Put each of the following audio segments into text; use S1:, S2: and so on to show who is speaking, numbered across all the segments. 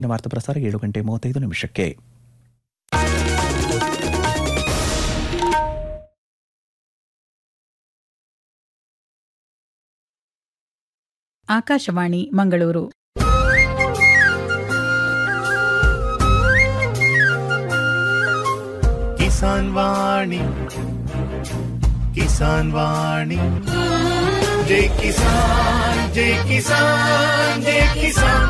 S1: ಇನ್ನು ವಾರ್ತಾ ಪ್ರಸಾರ ಏಳು ಗಂಟೆ ಮೂವತ್ತೈದು ನಿಮಿಷಕ್ಕೆ
S2: ಆಕಾಶವಾಣಿ ಮಂಗಳೂರು
S3: ಕಿಸಾನ್ ವಾಣಿ ಕಿಸಾನ್ ವಾಣಿ ಜೈ ಕಿಸಾನ್ ಜೈ ಕಿಸಾನ್ ಜೈ ಕಿಸಾನ್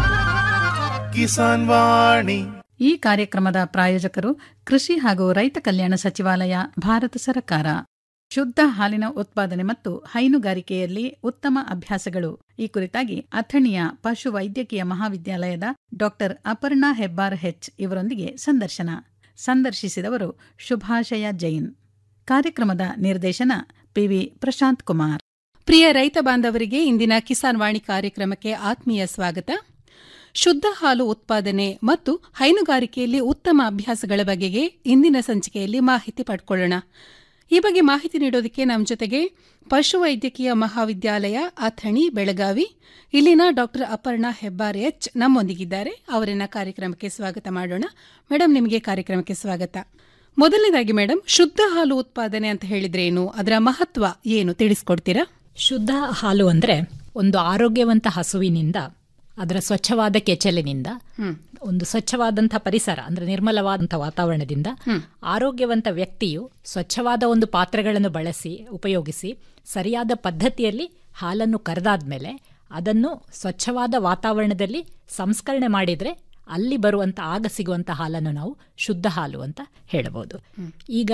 S3: ಕಿಸಾನ್ ವಾಣಿ
S2: ಈ ಕಾರ್ಯಕ್ರಮದ ಪ್ರಾಯೋಜಕರು ಕೃಷಿ ಹಾಗೂ ರೈತ ಕಲ್ಯಾಣ ಸಚಿವಾಲಯ ಭಾರತ ಸರ್ಕಾರ ಶುದ್ಧ ಹಾಲಿನ ಉತ್ಪಾದನೆ ಮತ್ತು ಹೈನುಗಾರಿಕೆಯಲ್ಲಿ ಉತ್ತಮ ಅಭ್ಯಾಸಗಳು ಈ ಕುರಿತಾಗಿ ಅಥಣಿಯ ಪಶು ವೈದ್ಯಕೀಯ ಮಹಾವಿದ್ಯಾಲಯದ ಡಾಕ್ಟರ್ ಅಪರ್ಣಾ ಹೆಬ್ಬಾರ್ ಹೆಚ್ ಇವರೊಂದಿಗೆ ಸಂದರ್ಶನ ಸಂದರ್ಶಿಸಿದವರು ಶುಭಾಶಯ ಜೈನ್ ಕಾರ್ಯಕ್ರಮದ ನಿರ್ದೇಶನ ಪಿವಿ ಪ್ರಶಾಂತ್ ಕುಮಾರ್
S4: ಪ್ರಿಯ ರೈತ ಬಾಂಧವರಿಗೆ ಇಂದಿನ ಕಿಸಾನ್ ವಾಣಿ ಕಾರ್ಯಕ್ರಮಕ್ಕೆ ಆತ್ಮೀಯ ಸ್ವಾಗತ ಶುದ್ಧ ಹಾಲು ಉತ್ಪಾದನೆ ಮತ್ತು ಹೈನುಗಾರಿಕೆಯಲ್ಲಿ ಉತ್ತಮ ಅಭ್ಯಾಸಗಳ ಬಗೆಗೆ ಇಂದಿನ ಸಂಚಿಕೆಯಲ್ಲಿ ಮಾಹಿತಿ ಪಡ್ಕೊಳ್ಳೋಣ ಈ ಬಗ್ಗೆ ಮಾಹಿತಿ ನೀಡೋದಕ್ಕೆ ನಮ್ಮ ಜೊತೆಗೆ ಪಶುವೈದ್ಯಕೀಯ ಮಹಾವಿದ್ಯಾಲಯ ಅಥಣಿ ಬೆಳಗಾವಿ ಇಲ್ಲಿನ ಡಾಕ್ಟರ್ ಅಪರ್ಣಾ ಹೆಬ್ಬಾರ್ ಎಚ್ ನಮ್ಮೊಂದಿಗಿದ್ದಾರೆ ಅವರನ್ನ ಕಾರ್ಯಕ್ರಮಕ್ಕೆ ಸ್ವಾಗತ ಮಾಡೋಣ ಮೇಡಮ್ ನಿಮಗೆ ಕಾರ್ಯಕ್ರಮಕ್ಕೆ ಸ್ವಾಗತ ಮೊದಲನೇದಾಗಿ ಮೇಡಮ್ ಶುದ್ಧ ಹಾಲು ಉತ್ಪಾದನೆ ಅಂತ ಹೇಳಿದ್ರೆ ಏನು ಅದರ ಮಹತ್ವ ಏನು ತಿಳಿಸ್ಕೊಡ್ತೀರಾ
S5: ಶುದ್ಧ ಹಾಲು ಅಂದ್ರೆ ಒಂದು ಆರೋಗ್ಯವಂತ ಹಸುವಿನಿಂದ ಅದರ ಸ್ವಚ್ಛವಾದ ಕೆಚ್ಚಲಿನಿಂದ ಒಂದು ಸ್ವಚ್ಛವಾದಂಥ ಪರಿಸರ ಅಂದ್ರೆ ನಿರ್ಮಲವಾದಂಥ ವಾತಾವರಣದಿಂದ ಆರೋಗ್ಯವಂತ ವ್ಯಕ್ತಿಯು ಸ್ವಚ್ಛವಾದ ಒಂದು ಪಾತ್ರೆಗಳನ್ನು ಬಳಸಿ ಉಪಯೋಗಿಸಿ ಸರಿಯಾದ ಪದ್ಧತಿಯಲ್ಲಿ ಹಾಲನ್ನು ಕರೆದಾದ್ಮೇಲೆ ಅದನ್ನು ಸ್ವಚ್ಛವಾದ ವಾತಾವರಣದಲ್ಲಿ ಸಂಸ್ಕರಣೆ ಮಾಡಿದ್ರೆ ಅಲ್ಲಿ ಬರುವಂತ ಆಗ ಸಿಗುವಂತ ಹಾಲನ್ನು ನಾವು ಶುದ್ಧ ಹಾಲು ಅಂತ ಹೇಳಬಹುದು ಈಗ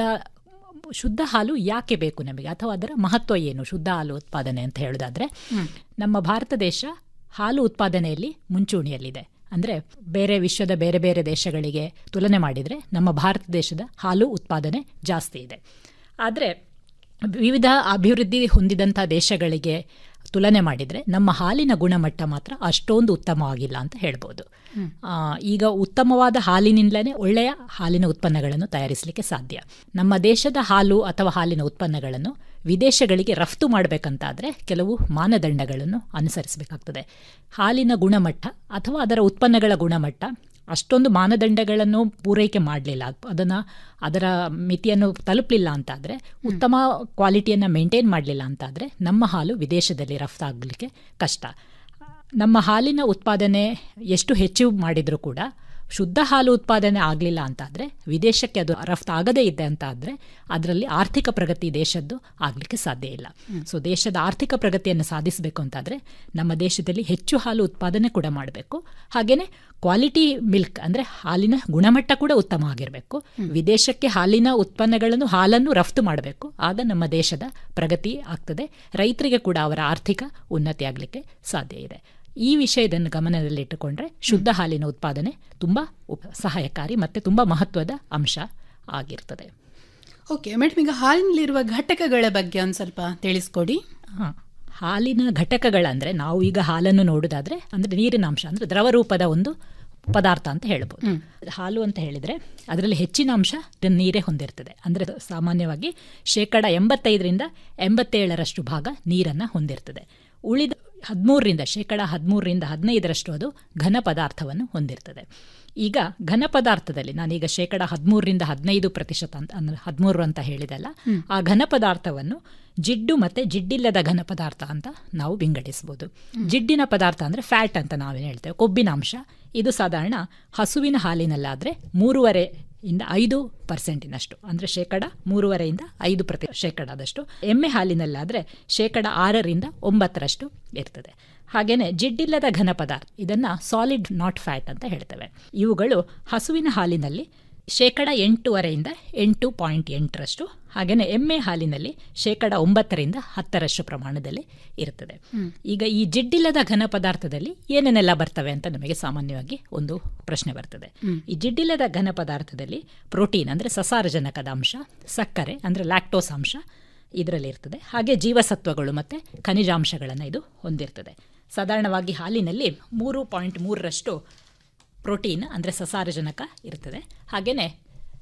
S5: ಶುದ್ಧ ಹಾಲು ಯಾಕೆ ಬೇಕು ನಮಗೆ ಅಥವಾ ಅದರ ಮಹತ್ವ ಏನು ಶುದ್ಧ ಹಾಲು ಉತ್ಪಾದನೆ ಅಂತ ಹೇಳೋದಾದ್ರೆ ನಮ್ಮ ಭಾರತ ದೇಶ ಹಾಲು ಉತ್ಪಾದನೆಯಲ್ಲಿ ಮುಂಚೂಣಿಯಲ್ಲಿದೆ ಅಂದ್ರೆ ಬೇರೆ ವಿಶ್ವದ ಬೇರೆ ಬೇರೆ ದೇಶಗಳಿಗೆ ತುಲನೆ ಮಾಡಿದರೆ ನಮ್ಮ ಭಾರತ ದೇಶದ ಹಾಲು ಉತ್ಪಾದನೆ ಜಾಸ್ತಿ ಇದೆ ಆದರೆ ವಿವಿಧ ಅಭಿವೃದ್ಧಿ ಹೊಂದಿದಂಥ ದೇಶಗಳಿಗೆ ತುಲನೆ ಮಾಡಿದರೆ ನಮ್ಮ ಹಾಲಿನ ಗುಣಮಟ್ಟ ಮಾತ್ರ ಅಷ್ಟೊಂದು ಉತ್ತಮವಾಗಿಲ್ಲ ಅಂತ ಹೇಳ್ಬೋದು ಆ, ಈಗ ಉತ್ತಮವಾದ ಹಾಲಿನಿಂದಲೇ ಒಳ್ಳೆಯ ಹಾಲಿನ ಉತ್ಪನ್ನಗಳನ್ನು ತಯಾರಿಸಲಿಕ್ಕೆ ಸಾಧ್ಯ ನಮ್ಮ ದೇಶದ ಹಾಲು ಅಥವಾ ಹಾಲಿನ ಉತ್ಪನ್ನಗಳನ್ನು ವಿದೇಶಗಳಿಗೆ ರಫ್ತು ಮಾಡಬೇಕಂತಾದ್ರೆ ಕೆಲವು ಮಾನದಂಡಗಳನ್ನು ಅನುಸರಿಸಬೇಕಾಗ್ತದೆ ಹಾಲಿನ ಗುಣಮಟ್ಟ ಅಥವಾ ಅದರ ಉತ್ಪನ್ನಗಳ ಗುಣಮಟ್ಟ ಅಷ್ಟೊಂದು ಮಾನದಂಡಗಳನ್ನು ಪೂರೈಕೆ ಮಾಡಲಿಲ್ಲ ಅದನ್ನು ಅದರ ಮಿತಿಯನ್ನು ತಲುಪಲಿಲ್ಲ ಅಂತಾದರೆ ಉತ್ತಮ ಕ್ವಾಲಿಟಿಯನ್ನು ಮೇಂಟೈನ್ ಮಾಡಲಿಲ್ಲ ಅಂತಾದರೆ ನಮ್ಮ ಹಾಲು ವಿದೇಶದಲ್ಲಿ ರಫ್ತಾಗಲಿಕ್ಕೆ ಕಷ್ಟ ನಮ್ಮ ಹಾಲಿನ ಉತ್ಪಾದನೆ ಎಷ್ಟು ಹೆಚ್ಚು ಮಾಡಿದರೂ ಕೂಡ ಶುದ್ಧ ಹಾಲು ಉತ್ಪಾದನೆ ಆಗಲಿಲ್ಲ ಅಂತಾದರೆ ವಿದೇಶಕ್ಕೆ ಅದು ರಫ್ತು ಆಗದೇ ಇದೆ ಅಂತ ಆದರೆ ಅದರಲ್ಲಿ ಆರ್ಥಿಕ ಪ್ರಗತಿ ದೇಶದ್ದು ಆಗಲಿಕ್ಕೆ ಸಾಧ್ಯ ಇಲ್ಲ ಸೊ ದೇಶದ ಆರ್ಥಿಕ ಪ್ರಗತಿಯನ್ನು ಸಾಧಿಸಬೇಕು ಅಂತಾದರೆ ನಮ್ಮ ದೇಶದಲ್ಲಿ ಹೆಚ್ಚು ಹಾಲು ಉತ್ಪಾದನೆ ಕೂಡ ಮಾಡಬೇಕು ಹಾಗೆಯೇ ಕ್ವಾಲಿಟಿ ಮಿಲ್ಕ್ ಅಂದರೆ ಹಾಲಿನ ಗುಣಮಟ್ಟ ಕೂಡ ಉತ್ತಮ ಆಗಿರಬೇಕು ವಿದೇಶಕ್ಕೆ ಹಾಲಿನ ಉತ್ಪನ್ನಗಳನ್ನು ಹಾಲನ್ನು ರಫ್ತು ಮಾಡಬೇಕು ಆಗ ನಮ್ಮ ದೇಶದ ಪ್ರಗತಿ ಆಗ್ತದೆ ರೈತರಿಗೆ ಕೂಡ ಅವರ ಆರ್ಥಿಕ ಉನ್ನತಿ ಆಗಲಿಕ್ಕೆ ಸಾಧ್ಯ ಇದೆ ಈ ವಿಷಯದನ್ನು ಗಮನದಲ್ಲಿಟ್ಟುಕೊಂಡ್ರೆ ಶುದ್ಧ ಹಾಲಿನ ಉತ್ಪಾದನೆ ತುಂಬ ಉಪ- ಸಹಾಯಕಾರಿ ಮತ್ತು ತುಂಬ ಮಹತ್ವದ ಅಂಶ ಆಗಿರ್ತದೆ
S4: ಓಕೆ ಮೇಡಮ್ ಈಗ ಹಾಲಿನಲ್ಲಿರುವ ಘಟಕಗಳ ಬಗ್ಗೆ ಒಂದು ಸ್ವಲ್ಪ ತಿಳಿಸ್ಕೊಡಿ
S5: ಹಾ. ಹಾಲಿನ ಘಟಕಗಳಂದ್ರೆ ನಾವು ಈಗ ಹಾಲನ್ನು ನೋಡೋದಾದ್ರೆ ಅಂದ್ರೆ ನೀರಿನ ಅಂಶ ಅಂದ್ರೆ ದ್ರವ ರೂಪದ ಒಂದು ಪದಾರ್ಥ ಅಂತ ಹೇಳ್ಬೋದು ಹಾಲು ಅಂತ ಹೇಳಿದ್ರೆ ಅದರಲ್ಲಿ ಹೆಚ್ಚಿನ ಅಂಶ ನೀರೇ ಹೊಂದಿರ್ತದೆ ಅಂದ್ರೆ ಸಾಮಾನ್ಯವಾಗಿ ಶೇಕಡ ಎಂಬತ್ತೈದರಿಂದ ಎಂಬತ್ತೇಳರಷ್ಟು ಭಾಗ ನೀರನ್ನ ಹೊಂದಿರ್ತದೆ ಉಳಿದ ಹದಿಮೂರರಿಂದ ಶೇಕಡ ಹದಿಮೂರರಿಂದ ಹದಿನೈದರಷ್ಟು ಅದು ಘನ ಪದಾರ್ಥವನ್ನು ಹೊಂದಿರ್ತದೆ ಈಗ ಘನ ಪದಾರ್ಥದಲ್ಲಿ ನಾನೀಗ ಶೇಕಡ ಹದಿಮೂರರಿಂದ ಹದಿನೈದು ಪ್ರತಿಶತ ಅಂತ ಅಂದ್ರೆ ಹದಿಮೂರು ಅಂತ ಹೇಳಿದಲ್ಲ ಆ ಘನ ಪದಾರ್ಥವನ್ನು ಜಿಡ್ಡು ಮತ್ತೆ ಜಿಡ್ಡಿಲ್ಲದ ಘನ ಪದಾರ್ಥ ಅಂತ ನಾವು ವಿಂಗಡಿಸಬಹುದು ಜಿಡ್ಡಿನ ಪದಾರ್ಥ ಅಂದ್ರೆ ಫ್ಯಾಟ್ ಅಂತ ನಾವೇನು ಹೇಳ್ತೇವೆ ಕೊಬ್ಬಿನ ಅಂಶ ಇದು ಸಾಧಾರಣ ಹಸುವಿನ ಹಾಲಿನಲ್ಲಾದ್ರೆ ಮೂರುವರೆ ಇಂದ ಐದು ಪರ್ಸೆಂಟಿನಷ್ಟು ಅಂದ್ರೆ ಶೇಕಡ ಮೂರುವರೆಯಿಂದ ಐದು ಪ್ರತಿ ಶೇಕಡದಷ್ಟು ಎಮ್ಮೆ ಹಾಲಿನಲ್ಲಾದ್ರೆ ಶೇಕಡ ಆರರಿಂದ ಒಂಬತ್ತರಷ್ಟು ಇರ್ತದೆ ಹಾಗೇನೆ ಜಿಡ್ಡಿಲ್ಲದ ಘನ ಪದಾರ್ಥ ಇದನ್ನ ಸಾಲಿಡ್ ನಾಟ್ ಫ್ಯಾಟ್ ಅಂತ ಹೇಳ್ತೇವೆ ಇವುಗಳು ಹಸುವಿನ ಹಾಲಿನಲ್ಲಿ ಶೇಕಡ ಎಂಟೂವರೆಯಿಂದ ಎಂಟು ಪಾಯಿಂಟ್ ಎಂಟರಷ್ಟು ಹಾಗೆಯೇ ಎಮ್ಮೆ ಹಾಲಿನಲ್ಲಿ ಶೇಕಡ ಒಂಬತ್ತರಿಂದ ಹತ್ತರಷ್ಟು ಪ್ರಮಾಣದಲ್ಲಿ ಇರ್ತದೆ ಈಗ ಈ ಜಿಡ್ಡಿಲ್ಲದ ಘನ ಪದಾರ್ಥದಲ್ಲಿ ಏನೇನೆಲ್ಲ ಬರ್ತವೆ ಅಂತ ನಮಗೆ ಸಾಮಾನ್ಯವಾಗಿ ಒಂದು ಪ್ರಶ್ನೆ ಬರ್ತದೆ ಈ ಜಿಡ್ಡಿಲ್ಲದ ಘನ ಪದಾರ್ಥದಲ್ಲಿ ಪ್ರೋಟೀನ್ ಅಂದ್ರೆ ಸಸಾರಜನಕದ ಅಂಶ ಸಕ್ಕರೆ ಅಂದ್ರೆ ಲ್ಯಾಕ್ಟೋಸ್ ಅಂಶ ಇದರಲ್ಲಿ ಇರ್ತದೆ ಹಾಗೆ ಜೀವಸತ್ವಗಳು ಮತ್ತೆ ಖನಿಜಾಂಶಗಳನ್ನು ಇದು ಹೊಂದಿರ್ತದೆ ಸಾಧಾರಣವಾಗಿ ಹಾಲಿನಲ್ಲಿ ಮೂರು ಪಾಯಿಂಟ್ ಮೂರರಷ್ಟು ಪ್ರೋಟೀನ್ ಅಂದರೆ ಸಸಾರಜನಕ ಇರ್ತದೆ ಹಾಗೆಯೇ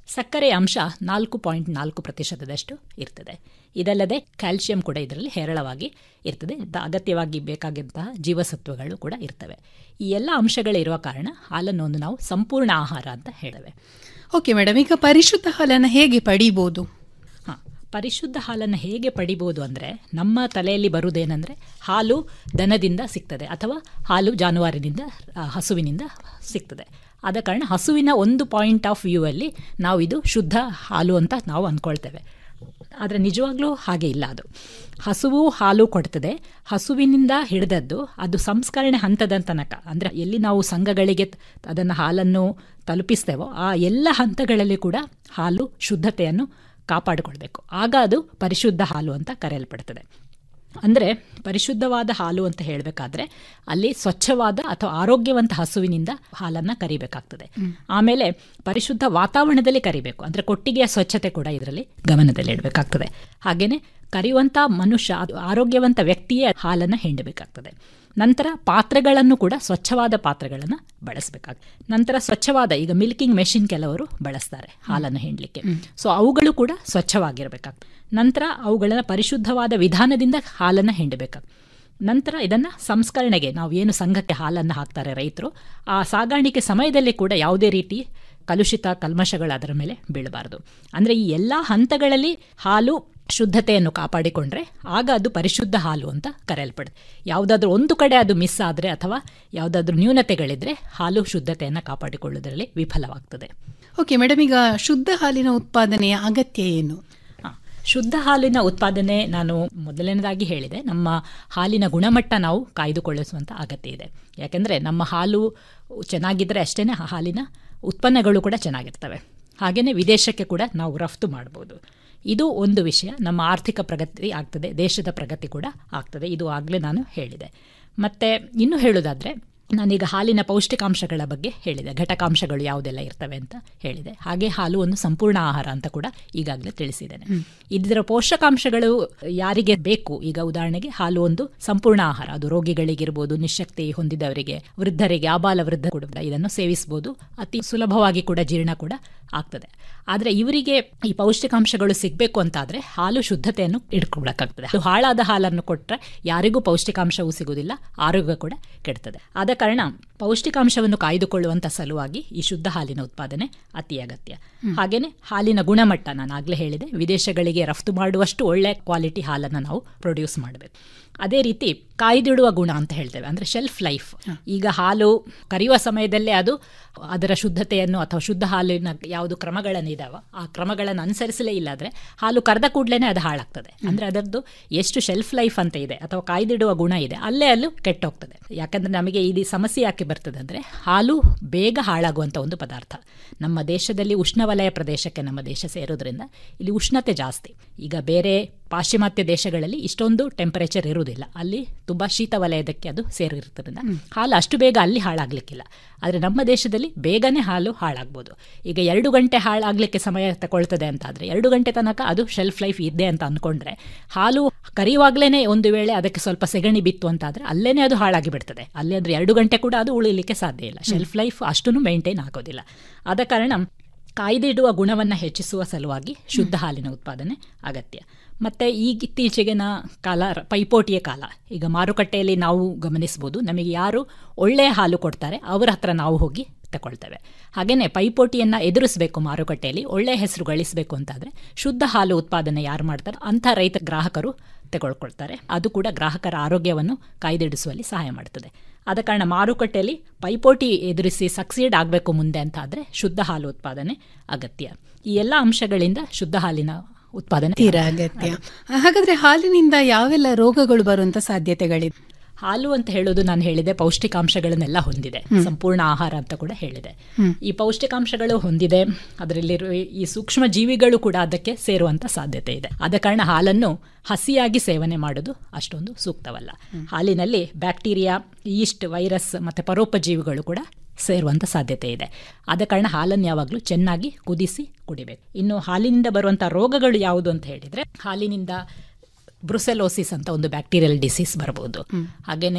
S5: ಸಕ್ಕರೆ ಅಂಶ ನಾಲ್ಕು ಪಾಯಿಂಟ್ ನಾಲ್ಕು ಪ್ರತಿಶತದಷ್ಟು ಇರ್ತದೆ ಇದಲ್ಲದೆ ಕ್ಯಾಲ್ಸಿಯಂ ಕೂಡ ಇದರಲ್ಲಿ ಹೇರಳವಾಗಿ ಇರ್ತದೆ ದ- ಅಗತ್ಯವಾಗಿ ಬೇಕಾದಂತಹ ಜೀವಸತ್ವಗಳು ಕೂಡ ಇರ್ತವೆ ಈ ಎಲ್ಲ ಅಂಶಗಳಿರುವ ಕಾರಣ ಹಾಲನ್ನು ಒಂದು ನಾವು ಸಂಪೂರ್ಣ ಆಹಾರ ಅಂತ ಹೇಳವೆ
S4: ಓಕೆ ಮೇಡಮ್ ಈಗ ಪರಿಶುದ್ಧ ಹಾಲನ್ನು ಹೇಗೆ ಪಡೀಬಹುದು
S5: ಹಾಂ ಪರಿಶುದ್ಧ ಹಾಲನ್ನು ಹೇಗೆ ಪಡಿಬೋದು ಅಂದರೆ ನಮ್ಮ ತಲೆಯಲ್ಲಿ ಬರುವುದೇನೆಂದರೆ ಹಾಲು ದನದಿಂದ ಸಿಗ್ತದೆ ಅಥವಾ ಹಾಲು ಜಾನುವಾರಿನಿಂದ ಆ, ಹಸುವಿನಿಂದ ಸಿಗ್ತದೆ ಆದ ಕಾರಣ ಹಸುವಿನ ಒಂದು ಪಾಯಿಂಟ್ ಆಫ್ ವ್ಯೂ ಅಲ್ಲಿ ನಾವು ಇದು ಶುದ್ಧ ಹಾಲು ಅಂತ ನಾವು ಅಂದ್ಕೊಳ್ತೇವೆ ಆದರೆ ನಿಜವಾಗ್ಲೂ ಹಾಗೆ ಇಲ್ಲ ಅದು ಹಸುವು ಹಾಲು ಕೊಡ್ತದೆ ಹಸುವಿನಿಂದ ಹಿಡಿದದ್ದು ಅದು ಸಂಸ್ಕರಣೆ ಹಂತದ ತನಕ ಅಂದರೆ ಎಲ್ಲಿ ನಾವು ಸಂಘಗಳಿಗೆ ಅದನ್ನು ಹಾಲನ್ನು ತಲುಪಿಸ್ತೇವೋ ಆ ಎಲ್ಲ ಹಂತಗಳಲ್ಲಿ ಕೂಡ ಹಾಲು ಶುದ್ಧತೆಯನ್ನು ಕಾಪಾಡಿಕೊಳ್ಬೇಕು ಆಗ ಅದು ಪರಿಶುದ್ಧ ಹಾಲು ಅಂತ ಕರೆಯಲ್ಪಡ್ತದೆ ಅಂದರೆ ಪರಿಶುದ್ಧವಾದ ಹಾಲು ಅಂತ ಹೇಳಬೇಕಾದ್ರೆ ಅಲ್ಲಿ ಸ್ವಚ್ಛವಾದ ಅಥವಾ ಆರೋಗ್ಯವಂತ ಹಸುವಿನಿಂದ ಹಾಲನ್ನು ಕರಿಬೇಕಾಗ್ತದೆ ಆಮೇಲೆ ಪರಿಶುದ್ಧ ವಾತಾವರಣದಲ್ಲಿ ಕರಿಬೇಕು ಅಂದರೆ ಕೊಟ್ಟಿಗೆಯ ಸ್ವಚ್ಛತೆ ಕೂಡ ಇದರಲ್ಲಿ ಗಮನದಲ್ಲಿಡಬೇಕಾಗ್ತದೆ ಹಾಗೆಯೇ ಕರೆಯುವಂಥ ಮನುಷ್ಯ ಅದು ಆರೋಗ್ಯವಂತ ವ್ಯಕ್ತಿಯೇ ಹಾಲನ್ನು ಹಿಂಡಬೇಕಾಗ್ತದೆ ನಂತರ ಪಾತ್ರೆಗಳನ್ನು ಕೂಡ ಸ್ವಚ್ಛವಾದ ಪಾತ್ರೆಗಳನ್ನು ಬಳಸಬೇಕಾಗ್ತದೆ ನಂತರ ಸ್ವಚ್ಛವಾದ ಈಗ ಮಿಲ್ಕಿಂಗ್ ಮೆಷಿನ್ ಕೆಲವರು ಬಳಸ್ತಾರೆ ಹಾಲನ್ನು ಹಿಂಡಲಿಕ್ಕೆ ಸೊ ಅವುಗಳು ಕೂಡ ಸ್ವಚ್ಛವಾಗಿರಬೇಕಾಗ್ತದೆ ನಂತರ ಅವುಗಳನ್ನು ಪರಿಶುದ್ಧವಾದ ವಿಧಾನದಿಂದ ಹಾಲನ್ನು ಹಿಂಡಬೇಕಾಗ್ತದೆ ನಂತರ ಇದನ್ನು ಸಂಸ್ಕರಣೆಗೆ ನಾವು ಏನು ಸಂಘಕ್ಕೆ ಹಾಲನ್ನು ಹಾಕ್ತಾರೆ ರೈತರು ಆ ಸಾಗಾಣಿಕೆ ಸಮಯದಲ್ಲಿ ಕೂಡ ಯಾವುದೇ ರೀತಿ ಕಲುಷಿತ ಕಲ್ಮಶಗಳು ಅದರ ಮೇಲೆ ಬೀಳಬಾರದು ಅಂದರೆ ಈ ಎಲ್ಲ ಹಂತಗಳಲ್ಲಿ ಹಾಲು ಶುದ್ಧತೆಯನ್ನು ಕಾಪಾಡಿಕೊಂಡ್ರೆ ಆಗ ಅದು ಪರಿಶುದ್ಧ ಹಾಲು ಅಂತ ಕರೆಯಲ್ಪಡುತ್ತೆ ಯಾವುದಾದ್ರೂ ಒಂದು ಕಡೆ ಅದು ಮಿಸ್ ಆದರೆ ಅಥವಾ ಯಾವುದಾದ್ರೂ ನ್ಯೂನತೆಗಳಿದ್ರೆ ಹಾಲು ಶುದ್ಧತೆಯನ್ನು ಕಾಪಾಡಿಕೊಳ್ಳುವುದರಲ್ಲಿ ವಿಫಲವಾಗ್ತದೆ
S4: ಓಕೆ ಮೇಡಮ್ ಈಗ ಶುದ್ಧ ಹಾಲಿನ ಉತ್ಪಾದನೆಯ ಅಗತ್ಯ ಏನು
S5: ಹ, ಶುದ್ಧ ಹಾಲಿನ ಉತ್ಪಾದನೆ ನಾನು ಮೊದಲನೇದಾಗಿ ಹೇಳಿದೆ ನಮ್ಮ ಹಾಲಿನ ಗುಣಮಟ್ಟ ನಾವು ಕಾಯ್ದುಕೊಳ್ಳಿಸುವಂಥ ಅಗತ್ಯ ಇದೆ ಯಾಕೆಂದರೆ ನಮ್ಮ ಹಾಲು ಚೆನ್ನಾಗಿದ್ದರೆ ಅಷ್ಟೇ ಹಾಲಿನ ಉತ್ಪನ್ನಗಳು ಕೂಡ ಚೆನ್ನಾಗಿರ್ತವೆ ಹಾಗೆಯೇ ವಿದೇಶಕ್ಕೆ ಕೂಡ ನಾವು ರಫ್ತು ಮಾಡ್ಬೋದು ಇದು ಒಂದು ವಿಷಯ ನಮ್ಮ ಆರ್ಥಿಕ ಪ್ರಗತಿ ಆಗ್ತದೆ ದೇಶದ ಪ್ರಗತಿ ಕೂಡ ಆಗ್ತದೆ ಇದು ಆಗಲೇ ನಾನು ಹೇಳಿದೆ ಮತ್ತು ಇನ್ನು ಹೇಳೋದಾದರೆ ನಾನೀಗ ಹಾಲಿನ ಪೌಷ್ಟಿಕಾಂಶಗಳ ಬಗ್ಗೆ ಹೇಳಿದೆ ಘಟಕಾಂಶಗಳು ಯಾವುದೆಲ್ಲ ಇರ್ತವೆ ಅಂತ ಹೇಳಿದೆ ಹಾಗೆ ಹಾಲು ಒಂದು ಸಂಪೂರ್ಣ ಆಹಾರ ಅಂತ ಕೂಡ ಈಗಾಗಲೇ ತಿಳಿಸಿದ್ದೇನೆ ಇದರ ಪೋಷಕಾಂಶಗಳು ಯಾರಿಗೆ ಬೇಕು ಈಗ ಉದಾಹರಣೆಗೆ ಹಾಲು ಒಂದು ಸಂಪೂರ್ಣ ಆಹಾರ ಅದು ರೋಗಿಗಳಿಗಿರ್ಬೋದು ನಿಶಕ್ತಿ ಹೊಂದಿದವರಿಗೆ ವೃದ್ಧರಿಗೆ ಆಬಾಲ ವೃದ್ಧ ಕೂಡ ಇದನ್ನು ಸೇವಿಸಬಹುದು ಅತಿ ಸುಲಭವಾಗಿ ಕೂಡ ಜೀರ್ಣ ಕೂಡ ಆಗ್ತದೆ ಆದರೆ ಇವರಿಗೆ ಈ ಪೌಷ್ಟಿಕಾಂಶಗಳು ಸಿಗಬೇಕು ಅಂತಾದರೆ ಹಾಲು ಶುದ್ಧತೆಯನ್ನು ಇಟ್ಕೊಳಕ್ಕಾಗ್ತದೆ ಅದು ಹಾಳಾದ ಹಾಲನ್ನು ಕೊಟ್ಟರೆ ಯಾರಿಗೂ ಪೌಷ್ಟಿಕಾಂಶವೂ ಸಿಗುವುದಿಲ್ಲ ಆರೋಗ್ಯ ಕೂಡ ಕೆಡ್ತದೆ ಆದ ಕಾರಣ ಪೌಷ್ಟಿಕಾಂಶವನ್ನು ಕಾಯ್ದುಕೊಳ್ಳುವಂಥ ಸಲುವಾಗಿ ಈ ಶುದ್ಧ ಹಾಲಿನ ಉತ್ಪಾದನೆ ಅತಿ ಅಗತ್ಯ ಹಾಗೆಯೇ ಹಾಲಿನ ಗುಣಮಟ್ಟ ನಾನು ಆಗಲೇ ಹೇಳಿದೆ ವಿದೇಶಗಳಿಗೆ ರಫ್ತು ಮಾಡುವಷ್ಟು ಒಳ್ಳೆ ಕ್ವಾಲಿಟಿ ಹಾಲನ್ನು ನಾವು ಪ್ರೊಡ್ಯೂಸ್ ಮಾಡಬೇಕು ಅದೇ ರೀತಿ ಕಾಯ್ದಿಡುವ ಗುಣ ಅಂತ ಹೇಳ್ತೇವೆ ಅಂದರೆ ಶೆಲ್ಫ್ ಲೈಫ್ ಈಗ ಹಾಲು ಕರೆಯುವ ಸಮಯದಲ್ಲೇ ಅದು ಅದರ ಶುದ್ಧತೆಯನ್ನು ಅಥವಾ ಶುದ್ಧ ಹಾಲಿನ ಯಾವುದು ಕ್ರಮಗಳನ್ನು ಇದಾವ ಆ ಕ್ರಮಗಳನ್ನು ಅನುಸರಿಸಲೇ ಇಲ್ಲಾದರೆ ಹಾಲು ಕರೆದ ಕೂಡಲೇ ಅದು ಹಾಳಾಗ್ತದೆ ಅಂದರೆ ಅದರದ್ದು ಎಷ್ಟು ಶೆಲ್ಫ್ ಲೈಫ್ ಅಂತ ಇದೆ ಅಥವಾ ಕಾಯ್ದಿಡುವ ಗುಣ ಇದೆ ಅಲ್ಲೇ ಅಲ್ಲೂ ಕೆಟ್ಟೋಗ್ತದೆ ಯಾಕಂದರೆ ನಮಗೆ ಇದು ಸಮಸ್ಯೆ ಯಾಕೆ ಬರ್ತದೆ ಅಂದರೆ ಹಾಲು ಬೇಗ ಹಾಳಾಗುವಂಥ ಒಂದು ಪದಾರ್ಥ ನಮ್ಮ ದೇಶದಲ್ಲಿ ಉಷ್ಣವಲಯ ಪ್ರದೇಶಕ್ಕೆ ನಮ್ಮ ದೇಶ ಸೇರೋದ್ರಿಂದ ಇಲ್ಲಿ ಉಷ್ಣತೆ ಜಾಸ್ತಿ ಈಗ ಬೇರೆ ಪಾಶ್ಚಿಮಾತ್ಯ ದೇಶಗಳಲ್ಲಿ ಇಷ್ಟೊಂದು ಟೆಂಪರೇಚರ್ ಇರುವುದಿಲ್ಲ ಅಲ್ಲಿ ತುಂಬ ಶೀತ ವಲಯದಕ್ಕೆ ಅದು ಸೇರಿರ್ತದ್ರಿಂದ ಹಾಲು ಅಷ್ಟು ಬೇಗ ಅಲ್ಲಿ ಹಾಳಾಗ್ಲಿಕ್ಕಿಲ್ಲ ಆದರೆ ನಮ್ಮ ದೇಶದಲ್ಲಿ ಬೇಗನೆ ಹಾಲು ಹಾಳಾಗ್ಬೋದು ಈಗ ಎರಡು ಗಂಟೆ ಹಾಳಾಗ್ಲಿಕ್ಕೆ ಸಮಯ ತಗೊಳ್ತದೆ ಅಂತಾದರೆ ಎರಡು ಗಂಟೆ ತನಕ ಅದು ಶೆಲ್ಫ್ ಲೈಫ್ ಇದೆ ಅಂತ ಅಂದ್ಕೊಂಡ್ರೆ ಹಾಲು ಕರೆಯುವಾಗಲೇ ಒಂದು ವೇಳೆ ಅದಕ್ಕೆ ಸ್ವಲ್ಪ ಸೆಗಣಿ ಬಿತ್ತು ಅಂತಾದರೆ ಅಲ್ಲೇನೆ ಅದು ಹಾಳಾಗಿ ಬಿಡ್ತದೆ ಅಲ್ಲಿ ಅಂದರೆ ಎರಡು ಗಂಟೆ ಕೂಡ ಅದು ಉಳಿಲಿಕ್ಕೆ ಸಾಧ್ಯ ಇಲ್ಲ ಶೆಲ್ಫ್ ಲೈಫ್ ಅಷ್ಟೂ ಮೇಂಟೈನ್ ಆಗೋದಿಲ್ಲ ಆದ ಕಾರಣ ಕಾಯ್ದಿಡುವ ಗುಣವನ್ನು ಹೆಚ್ಚಿಸುವ ಸಲುವಾಗಿ ಶುದ್ಧ ಹಾಲಿನ ಉತ್ಪಾದನೆ ಅಗತ್ಯ ಮತ್ತು ಈಗ ಇತ್ತೀಚೆಗಿನ ಕಾಲ ರ- ಪೈಪೋಟಿಯ ಕಾಲ ಈಗ ಮಾರುಕಟ್ಟೆಯಲ್ಲಿ ನಾವು ಗಮನಿಸ್ಬೋದು ನಮಗೆ ಯಾರು ಒಳ್ಳೆಯ ಹಾಲು ಕೊಡ್ತಾರೆ ಅವರ ಹತ್ರ ನಾವು ಹೋಗಿ ತಗೊಳ್ತೇವೆ ಹಾಗೆಯೇ ಪೈಪೋಟಿಯನ್ನು ಎದುರಿಸಬೇಕು ಮಾರುಕಟ್ಟೆಯಲ್ಲಿ ಒಳ್ಳೆಯ ಹೆಸರು ಗಳಿಸಬೇಕು ಅಂತಾದರೆ ಶುದ್ಧ ಹಾಲು ಉತ್ಪಾದನೆ ಯಾರು ಮಾಡ್ತಾರೆ ಅಂಥ ರೈತ ಗ್ರಾಹಕರು ತಗೊಳ್ಕೊಳ್ತಾರೆ ಅದು ಕೂಡ ಗ್ರಾಹಕರ ಆರೋಗ್ಯವನ್ನು ಕಾಯ್ದಿಡಿಸುವಲ್ಲಿ ಸಹಾಯ ಮಾಡ್ತದೆ ಆದ ಕಾರಣ ಮಾರುಕಟ್ಟೆಯಲ್ಲಿ ಪೈಪೋಟಿ ಎದುರಿಸಿ ಸಕ್ಸೀಡ್ ಆಗಬೇಕು ಮುಂದೆ ಅಂತ ಆದರೆ ಶುದ್ಧ ಹಾಲು ಉತ್ಪಾದನೆ ಅಗತ್ಯ ಈ ಎಲ್ಲ ಅಂಶಗಳಿಂದ ಶುದ್ಧ ಹಾಲಿನ ಉತ್ಪಾದನೆ
S4: ತೀರಾ ಅಗತ್ಯ ಹಾಗಾದ್ರೆ ಹಾಲಿನಿಂದ ಯಾವೆಲ್ಲ ರೋಗಗಳು ಬರುವಂತ ಸಾಧ್ಯತೆಗಳಿದೆ
S5: ಹಾಲು ಅಂತ ಹೇಳೋದು ನಾನು ಹೇಳಿದೆ ಪೌಷ್ಟಿಕಾಂಶಗಳನ್ನೆಲ್ಲ ಹೊಂದಿದೆ ಸಂಪೂರ್ಣ ಆಹಾರ ಅಂತ ಕೂಡ ಹೇಳಿದೆ ಈ ಪೌಷ್ಟಿಕಾಂಶಗಳು ಹೊಂದಿದೆ ಅದರಲ್ಲಿರುವ ಈ ಸೂಕ್ಷ್ಮ ಜೀವಿಗಳು ಕೂಡ ಅದಕ್ಕೆ ಸೇರುವಂತ ಸಾಧ್ಯತೆ ಇದೆ ಆದ ಕಾರಣ ಹಾಲನ್ನು ಹಸಿಯಾಗಿ ಸೇವನೆ ಮಾಡೋದು ಅಷ್ಟೊಂದು ಸೂಕ್ತವಲ್ಲ ಹಾಲಿನಲ್ಲಿ ಬ್ಯಾಕ್ಟೀರಿಯಾ ಈಸ್ಟ್ ವೈರಸ್ ಮತ್ತೆ ಪರೋಪಜೀವಿಗಳು ಕೂಡ ಸೇರುವಂತ ಸಾಧ್ಯತೆ ಇದೆ ಆದ ಕಾರಣ ಹಾಲನ್ನು ಯಾವಾಗಲೂ ಚೆನ್ನಾಗಿ ಕುದಿಸಿ ಕುಡಿಬೇಕು ಇನ್ನು ಹಾಲಿನಿಂದ ಬರುವಂಥ ರೋಗಗಳು ಯಾವುದು ಅಂತ ಹೇಳಿದ್ರೆ ಹಾಲಿನಿಂದ ಬ್ರುಸೆಲೋಸಿಸ್ ಅಂತ ಒಂದು ಬ್ಯಾಕ್ಟೀರಿಯಲ್ ಡಿಸೀಸ್ ಬರ್ಬೋದು ಹಾಗೇನೆ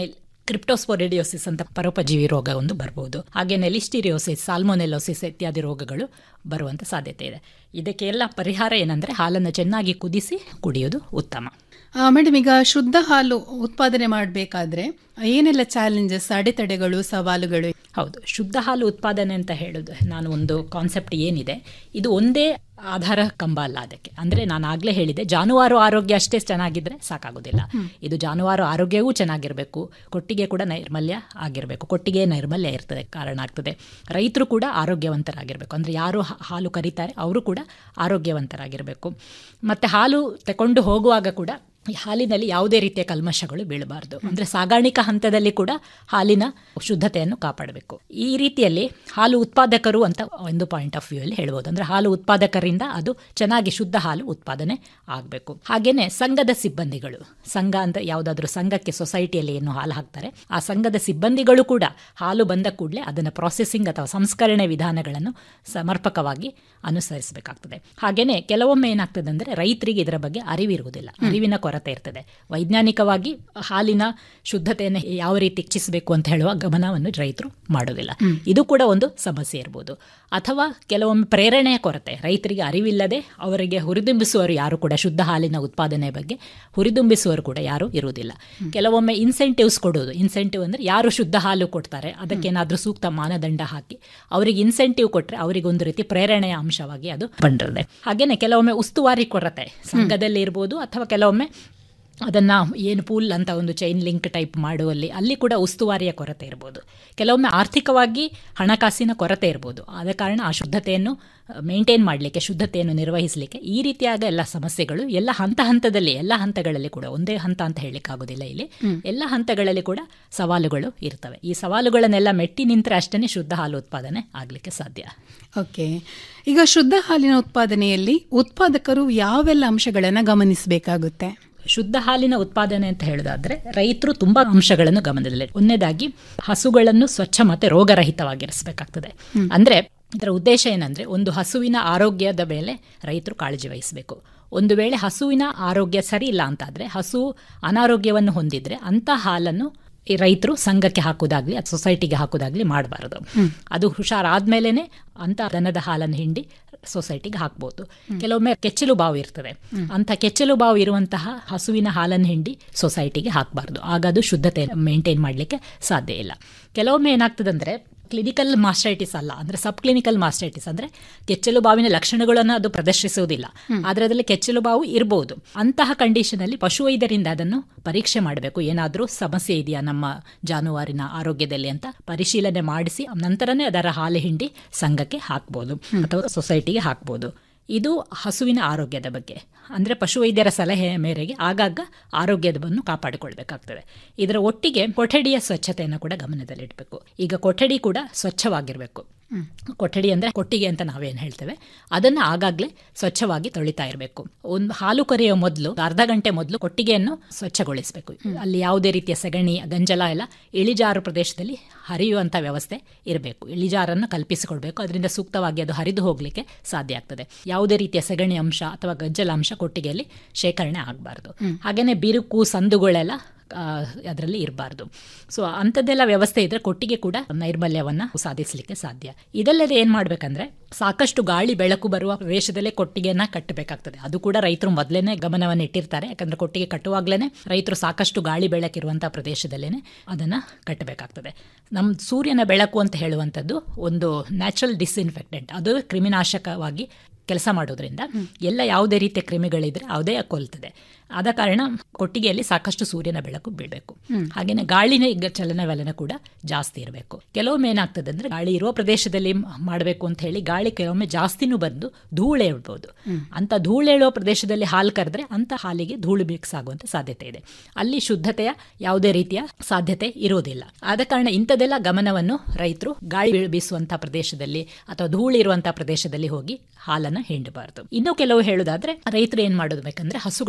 S5: ಕ್ರಿಪ್ಟೋಸ್ಪೊರಿಡಿಯೋಸಿಸ್ ಅಂತ ಪರೋಪಜೀವಿ ರೋಗ ಒಂದು ಬರ್ಬೋದು ಹಾಗೆಯೇ ಲಿಸ್ಟಿರಿಯೋಸಿಸ್ ಸಾಲ್ಮೊನೆಲೋಸಿಸ್ ಇತ್ಯಾದಿ ರೋಗಗಳು ಬರುವಂತ ಸಾಧ್ಯತೆ ಇದೆ ಇದಕ್ಕೆಲ್ಲ ಪರಿಹಾರ ಏನಂದ್ರೆ ಹಾಲನ್ನು ಚೆನ್ನಾಗಿ ಕುದಿಸಿ ಕುಡಿಯೋದು ಉತ್ತಮ
S4: ಮೇಡಮ್ ಈಗ ಶುದ್ಧ ಹಾಲು ಉತ್ಪಾದನೆ ಮಾಡಬೇಕಾದ್ರೆ ಏನೆಲ್ಲ ಚಾಲೆಂಜಸ್ ಅಡೆತಡೆಗಳು ಸವಾಲುಗಳು
S5: ಹೌದು ಶುದ್ಧ ಹಾಲು ಉತ್ಪಾದನೆ ಅಂತ ಹೇಳೋದು ನಾನು ಒಂದು ಕಾನ್ಸೆಪ್ಟ್ ಏನಿದೆ ಇದು ಒಂದೇ ಆಧಾರ ಕಂಬ ಅಲ್ಲ ಅದಕ್ಕೆ ಅಂದ್ರೆ ನಾನು ಆಗ್ಲೇ ಹೇಳಿದೆ ಜಾನುವಾರು ಆರೋಗ್ಯ ಅಷ್ಟೇ ಚೆನ್ನಾಗಿದ್ರೆ ಸಾಕಾಗೋದಿಲ್ಲ ಇದು ಜಾನುವಾರು ಆರೋಗ್ಯವೂ ಚೆನ್ನಾಗಿರಬೇಕು ಕೊಟ್ಟಿಗೆ ಕೂಡ ನೈರ್ಮಲ್ಯ ಆಗಿರಬೇಕು ಕೊಟ್ಟಿಗೆ ನೈರ್ಮಲ್ಯ ಇರ್ತದೆ ಕಾರಣ ಆಗ್ತದೆ ರೈತರು ಕೂಡ ಆರೋಗ್ಯವಂತರಾಗಿರಬೇಕು ಅಂದ್ರೆ ಯಾರು ಹಾ- ಹಾಲು ಕರೀತಾರೆ ಅವರು ಕೂಡ ಆರೋಗ್ಯವಂತರಾಗಿರಬೇಕು ಮತ್ತೆ ಹಾಲು ತಕೊಂಡು ಹೋಗುವಾಗ ಕೂಡ ಈ ಹಾಲಿನಲ್ಲಿ ಯಾವುದೇ ರೀತಿಯ ಕಲ್ಮಶಗಳು ಬೀಳಬಾರ್ದು ಅಂದ್ರೆ ಸಾಗಾಣಿಕಾ ಹಂತದಲ್ಲಿ ಕೂಡ ಹಾಲಿನ ಶುದ್ಧತೆಯನ್ನು ಕಾಪಾಡಬೇಕು ಈ ರೀತಿಯಲ್ಲಿ ಹಾಲು ಉತ್ಪಾದಕರು ಅಂತ ಒಂದು ಪಾಯಿಂಟ್ ಆಫ್ ವ್ಯೂ ಅಲ್ಲಿ ಹೇಳ್ಬೋದು ಅಂದ್ರೆ ಹಾಲು ಉತ್ಪಾದಕರಿಂದ ಅದು ಚೆನ್ನಾಗಿ ಶುದ್ಧ ಹಾಲು ಉತ್ಪಾದನೆ ಆಗಬೇಕು ಹಾಗೇನೆ ಸಂಘದ ಸಿಬ್ಬಂದಿಗಳು ಸಂಘ ಅಂತ ಯಾವುದಾದ್ರೂ ಸಂಘಕ್ಕೆ ಸೊಸೈಟಿಯಲ್ಲಿ ಏನು ಹಾಲು ಹಾಕ್ತಾರೆ ಆ ಸಂಘದ ಸಿಬ್ಬಂದಿಗಳು ಕೂಡ ಹಾಲು ಬಂದ ಕೂಡಲೇ ಅದನ್ನು ಪ್ರಾಸೆಸಿಂಗ್ ಅಥವಾ ಸಂಸ್ಕರಣೆ ವಿಧಾನಗಳನ್ನು ಸಮರ್ಪಕವಾಗಿ ಅನುಸರಿಸಬೇಕಾಗ್ತದೆ ಹಾಗೇನೆ ಕೆಲವೊಮ್ಮೆ ಏನಾಗ್ತದೆ ಅಂದ್ರೆ ರೈತರಿಗೆ ಇದರ ಬಗ್ಗೆ ಅರಿವಿರುವುದಿಲ್ಲ ಅರಿವಿನ ಕೊರತೆ ಇರ್ತದೆ ವೈಜ್ಞಾನಿಕವಾಗಿ ಹಾಲಿನ ಶುದ್ಧತೆಯನ್ನು ಯಾವ ರೀತಿ ಹೆಚ್ಚಿಸಬೇಕು ಅಂತ ಹೇಳುವ ಗಮನವನ್ನು ರೈತರು ಮಾಡೋದಿಲ್ಲ ಇದು ಕೂಡ ಒಂದು ಸಮಸ್ಯೆ ಇರ್ಬೋದು ಅಥವಾ ಕೆಲವೊಮ್ಮೆ ಪ್ರೇರಣೆಯ ಕೊರತೆ ರೈತರಿಗೆ ಅರಿವಿಲ್ಲದೆ ಅವರಿಗೆ ಹುರಿದುಂಬಿಸುವರು ಯಾರು ಕೂಡ ಶುದ್ಧ ಹಾಲಿನ ಉತ್ಪಾದನೆ ಬಗ್ಗೆ ಹುರಿದುಂಬಿಸುವರು ಕೂಡ ಯಾರು ಇರುವುದಿಲ್ಲ ಕೆಲವೊಮ್ಮೆ ಇನ್ಸೆಂಟಿವ್ಸ್ ಕೊಡೋದು ಇನ್ಸೆಂಟಿವ್ ಅಂದ್ರೆ ಯಾರು ಶುದ್ಧ ಹಾಲು ಕೊಡ್ತಾರೆ ಅದಕ್ಕೇನಾದ್ರೂ ಸೂಕ್ತ ಮಾನದಂಡ ಹಾಕಿ ಅವರಿಗೆ ಇನ್ಸೆಂಟಿವ್ ಕೊಟ್ಟರೆ ಅವರಿಗೆ ಒಂದು ರೀತಿ ಪ್ರೇರಣೆಯ ಅಂಶವಾಗಿ ಅದು ಬಂದಿದೆ ಹಾಗೇನೆ ಕೆಲವೊಮ್ಮೆ ಉಸ್ತುವಾರಿ ಕೊರತೆ ಸಂಘದಲ್ಲಿ ಇರ್ಬೋದು ಅಥವಾ ಕೆಲವೊಮ್ಮೆ ಅದನ್ನ ಏನು ಪೂಲ್ ಅಂತ ಒಂದು ಚೈನ್ ಲಿಂಕ್ ಟೈಪ್ ಮಾಡುವಲ್ಲಿ ಅಲ್ಲಿ ಕೂಡ ಉಸ್ತುವಾರಿಯ ಕೊರತೆ ಇರ್ಬೋದು ಕೆಲವೊಮ್ಮೆ ಆರ್ಥಿಕವಾಗಿ ಹಣಕಾಸಿನ ಕೊರತೆ ಇರ್ಬೋದು ಆದ ಕಾರಣ ಆ ಶುದ್ಧತೆಯನ್ನು ಮೇಂಟೈನ್ ಮಾಡಲಿಕ್ಕೆ ಶುದ್ಧತೆಯನ್ನು ನಿರ್ವಹಿಸಲಿಕ್ಕೆ ಈ ರೀತಿಯಾದ ಎಲ್ಲ ಸಮಸ್ಯೆಗಳು ಎಲ್ಲ ಹಂತ ಹಂತದಲ್ಲಿ ಎಲ್ಲ ಹಂತಗಳಲ್ಲಿ ಕೂಡ ಒಂದೇ ಹಂತ ಅಂತ ಹೇಳಲಿಕ್ಕಾಗೋದಿಲ್ಲ ಇಲ್ಲಿ ಎಲ್ಲ ಹಂತಗಳಲ್ಲಿ ಕೂಡ ಸವಾಲುಗಳು ಇರ್ತವೆ ಈ ಸವಾಲುಗಳನ್ನೆಲ್ಲ ಮೆಟ್ಟಿ ನಿಂತರೆ ಅಷ್ಟೇ ಶುದ್ಧ ಹಾಲು ಉತ್ಪಾದನೆ ಆಗಲಿಕ್ಕೆ ಸಾಧ್ಯ
S4: ಓಕೆ ಈಗ ಶುದ್ಧ ಹಾಲಿನ ಉತ್ಪಾದನೆಯಲ್ಲಿ ಉತ್ಪಾದಕರು ಯಾವೆಲ್ಲ ಅಂಶಗಳನ್ನು ಗಮನಿಸಬೇಕಾಗುತ್ತೆ
S5: ಶುದ್ಧ ಹಾಲಿನ ಉತ್ಪಾದನೆ ಅಂತ ಹೇಳೋದಾದ್ರೆ ರೈತರು ತುಂಬಾ ಅಂಶಗಳನ್ನು ಗಮನದಲ್ಲಿ ಒಂದನೇದಾಗಿ ಹಸುಗಳನ್ನು ಸ್ವಚ್ಛ ಮತ್ತೆ ರೋಗರಹಿತವಾಗಿರಿಸಬೇಕಾಗ್ತದೆ ಅಂದ್ರೆ ಇದರ ಉದ್ದೇಶ ಏನಂದ್ರೆ ಒಂದು ಹಸುವಿನ ಆರೋಗ್ಯದ ಮೇಲೆ ರೈತರು ಕಾಳಜಿ ವಹಿಸಬೇಕು ಒಂದು ವೇಳೆ ಹಸುವಿನ ಆರೋಗ್ಯ ಸರಿ ಇಲ್ಲ ಅಂತಾದ್ರೆ ಹಸು ಅನಾರೋಗ್ಯವನ್ನು ಹೊಂದಿದ್ರೆ ಅಂತ ಹಾಲನ್ನು ಈ ರೈತರು ಸಂಘಕ್ಕೆ ಹಾಕುದಾಗ್ಲಿ ಅಥವಾ ಸೊಸೈಟಿಗೆ ಹಾಕುದಾಗ್ಲಿ ಮಾಡಬಾರದು ಅದು ಹುಷಾರಾದ್ಮೇಲೆನೆ ಅಂತ ದನದ ಹಾಲನ್ನು ಹಿಂಡಿ ಸೊಸೈಟಿಗೆ ಹಾಕ್ಬೋದು ಕೆಲವೊಮ್ಮೆ ಕೆಚ್ಚಲು ಬಾವು ಇರ್ತದೆ ಅಂತ ಕೆಚ್ಚಲು ಬಾವು ಇರುವಂತಹ ಹಸುವಿನ ಹಾಲನ್ನು ಹಿಂಡಿ ಸೊಸೈಟಿಗೆ ಹಾಕಬಾರ್ದು ಆಗ ಅದು ಶುದ್ಧತೆ ಮೇಂಟೈನ್ ಮಾಡಲಿಕ್ಕೆ ಸಾಧ್ಯ ಇಲ್ಲ ಕೆಲವೊಮ್ಮೆ ಏನಾಗ್ತದಂದ್ರೆ ಕ್ಲಿನಿಕಲ್ ಮಾಸ್ಟೈಟಿಸ್ ಅಲ್ಲ ಅಂದ್ರೆ ಸಬ್ ಕ್ಲಿನಿಕಲ್ ಮಾಸ್ಟೈಟಿಸ್ ಅಂದ್ರೆ ಕೆಚ್ಚಲು ಬಾವಿನ ಲಕ್ಷಣಗಳನ್ನು ಅದು ಪ್ರದರ್ಶಿಸುವುದಿಲ್ಲ ಆದ್ರೆ ಅದರಲ್ಲಿ ಕೆಚ್ಚಲು ಬಾವು ಇರಬಹುದು ಅಂತಹ ಕಂಡೀಷನ್ ಅಲ್ಲಿ ಪಶುವೈದ್ಯರಿಂದ ಅದನ್ನು ಪರೀಕ್ಷೆ ಮಾಡಬೇಕು ಏನಾದರೂ ಸಮಸ್ಯೆ ಇದೆಯಾ ನಮ್ಮ ಜಾನುವಾರಿನ ಆರೋಗ್ಯದಲ್ಲಿ ಅಂತ ಪರಿಶೀಲನೆ ಮಾಡಿಸಿ ನಂತರನೇ ಅದರ ಹಾಲು ಹಿಂಡಿ ಸಂಘಕ್ಕೆ ಹಾಕ್ಬೋದು ಅಥವಾ ಸೊಸೈಟಿಗೆ ಹಾಕ್ಬೋದು ಇದು ಹಸುವಿನ ಆರೋಗ್ಯದ ಬಗ್ಗೆ ಅಂದರೆ ಪಶುವೈದ್ಯರ ಸಲಹೆಯ ಮೇರೆಗೆ ಆಗಾಗ ಆರೋಗ್ಯದವನ್ನು ಕಾಪಾಡಿಕೊಳ್ಬೇಕಾಗ್ತದೆ ಇದರ ಒಟ್ಟಿಗೆ ಕೊಠಡಿಯ ಸ್ವಚ್ಛತೆಯನ್ನು ಕೂಡ ಗಮನದಲ್ಲಿಡಬೇಕು ಈಗ ಕೊಠಡಿ ಕೂಡ ಸ್ವಚ್ಛವಾಗಿರಬೇಕು ಕೊಠಡಿ ಅಂದರೆ ಕೊಟ್ಟಿಗೆ ಅಂತ ನಾವೇನು ಹೇಳ್ತೇವೆ ಅದನ್ನು ಆಗಾಗಲೇ ಸ್ವಚ್ಛವಾಗಿ ತೊಳಿತಾ ಇರಬೇಕು ಒಂದು ಹಾಲು ಕರೆಯುವ ಮೊದಲು ಅರ್ಧ ಗಂಟೆ ಮೊದಲು ಕೊಟ್ಟಿಗೆಯನ್ನು ಸ್ವಚ್ಛಗೊಳಿಸಬೇಕು ಅಲ್ಲಿ ಯಾವುದೇ ರೀತಿಯ ಸಗಣಿ ಗಂಜಲ ಎಲ್ಲ ಇಳಿಜಾರು ಪ್ರದೇಶದಲ್ಲಿ ಹರಿಯುವಂಥ ವ್ಯವಸ್ಥೆ ಇರಬೇಕು ಇಳಿಜಾರನ್ನು ಕಲ್ಪಿಸಿಕೊಳ್ಬೇಕು ಅದರಿಂದ ಸೂಕ್ತವಾಗಿ ಅದು ಹರಿದು ಹೋಗಲಿಕ್ಕೆ ಸಾಧ್ಯ ಆಗ್ತದೆ ಯಾವುದೇ ರೀತಿಯ ಸಗಣಿ ಅಂಶ ಅಥವಾ ಗಜ್ಜಲ ಅಂಶ ಕೊಟ್ಟಿಗೆಯಲ್ಲಿ ಶೇಖರಣೆ ಆಗಬಾರ್ದು ಹಾಗೆಯೇ ಬಿರುಕು ಸಂದುಗಳೆಲ್ಲ ಅದರಲ್ಲಿ ಇರಬಾರ್ದು ಸೊ ಅಂಥದ್ದೆಲ್ಲ ವ್ಯವಸ್ಥೆ ಇದ್ರೆ ಕೊಟ್ಟಿಗೆ ಕೂಡ ನೈರ್ಮಲ್ಯವನ್ನ ಸಾಧಿಸಲಿಕ್ಕೆ ಸಾಧ್ಯ ಇದಲ್ಲದೆ ಏನ್ ಮಾಡ್ಬೇಕಂದ್ರೆ ಸಾಕಷ್ಟು ಗಾಳಿ ಬೆಳಕು ಬರುವ ಪ್ರದೇಶದಲ್ಲೇ ಕೊಟ್ಟಿಗೆಯನ್ನ ಕಟ್ಟಬೇಕಾಗ್ತದೆ ಅದು ಕೂಡ ರೈತರು ಮೊದಲೇನೆ ಗಮನವನ್ನು ಇಟ್ಟಿರ್ತಾರೆ ಯಾಕಂದ್ರೆ ಕೊಟ್ಟಿಗೆ ಕಟ್ಟುವಾಗ್ಲೇನೆ ರೈತರು ಸಾಕಷ್ಟು ಗಾಳಿ ಬೆಳಕಿರುವಂತಹ ಪ್ರದೇಶದಲ್ಲೇನೆ ಅದನ್ನ ಕಟ್ಟಬೇಕಾಗ್ತದೆ ನಮ್ಮ ಸೂರ್ಯನ ಬೆಳಕು ಅಂತ ಹೇಳುವಂಥದ್ದು ಒಂದು ನ್ಯಾಚುರಲ್ ಡಿಸ್ಇನ್ಫೆಕ್ಟೆಂಟ್ ಅದು ಕ್ರಿಮಿನಾಶಕವಾಗಿ ಕೆಲಸ ಮಾಡೋದ್ರಿಂದ ಎಲ್ಲ ಯಾವುದೇ ರೀತಿಯ ಕ್ರಿಮಿಗಳಿದ್ರೆ ಯಾವುದೇ ಕೊಲ್ತದೆ ಆದ ಕಾರಣ ಕೊಟ್ಟಿಗೆಯಲ್ಲಿ ಸಾಕಷ್ಟು ಸೂರ್ಯನ ಬೆಳಕು ಬೀಳಬೇಕು ಹಾಗೇನೆ ಗಾಳಿನ ಈಗ ಚಲನವಲನ ಕೂಡ ಜಾಸ್ತಿ ಇರಬೇಕು ಕೆಲವೊಮ್ಮೆ ಏನಾಗ್ತದೆ ಅಂದ್ರೆ ಗಾಳಿ ಇರುವ ಪ್ರದೇಶದಲ್ಲಿ ಮಾಡಬೇಕು ಅಂತ ಹೇಳಿ ಗಾಳಿ ಕೆಲವೊಮ್ಮೆ ಜಾಸ್ತಿನೂ ಬಂದು ಧೂಳೇಳ್ಬೋದು ಅಂತ ಧೂಳೇಳುವ ಪ್ರದೇಶದಲ್ಲಿ ಹಾಲು ಕರೆದ್ರೆ ಅಂತ ಹಾಲಿಗೆ ಧೂಳು ಮಿಕ್ಸ್ ಆಗುವಂತ ಸಾಧ್ಯತೆ ಇದೆ ಅಲ್ಲಿ ಶುದ್ಧತೆಯ ಯಾವುದೇ ರೀತಿಯ ಸಾಧ್ಯತೆ ಇರೋದಿಲ್ಲ ಆದ ಕಾರಣ ಇಂಥದೆಲ್ಲ ಗಮನವನ್ನು ರೈತರು ಗಾಳಿ ಬೀಸುವಂತಹ ಪ್ರದೇಶದಲ್ಲಿ ಅಥವಾ ಧೂಳು ಇರುವಂತಹ ಪ್ರದೇಶದಲ್ಲಿ ಹೋಗಿ ಹಾಲನ್ನು ಹಿಂಡಬಾರದು ಇನ್ನು ಕೆಲವು ಹೇಳುದಾದ್ರೆ ರೈತರು ಏನ್ ಮಾಡೋದು ಬೇಕಂದ್ರೆ ಹಸುಗಳಿಗೆ ಶುದ್ಧ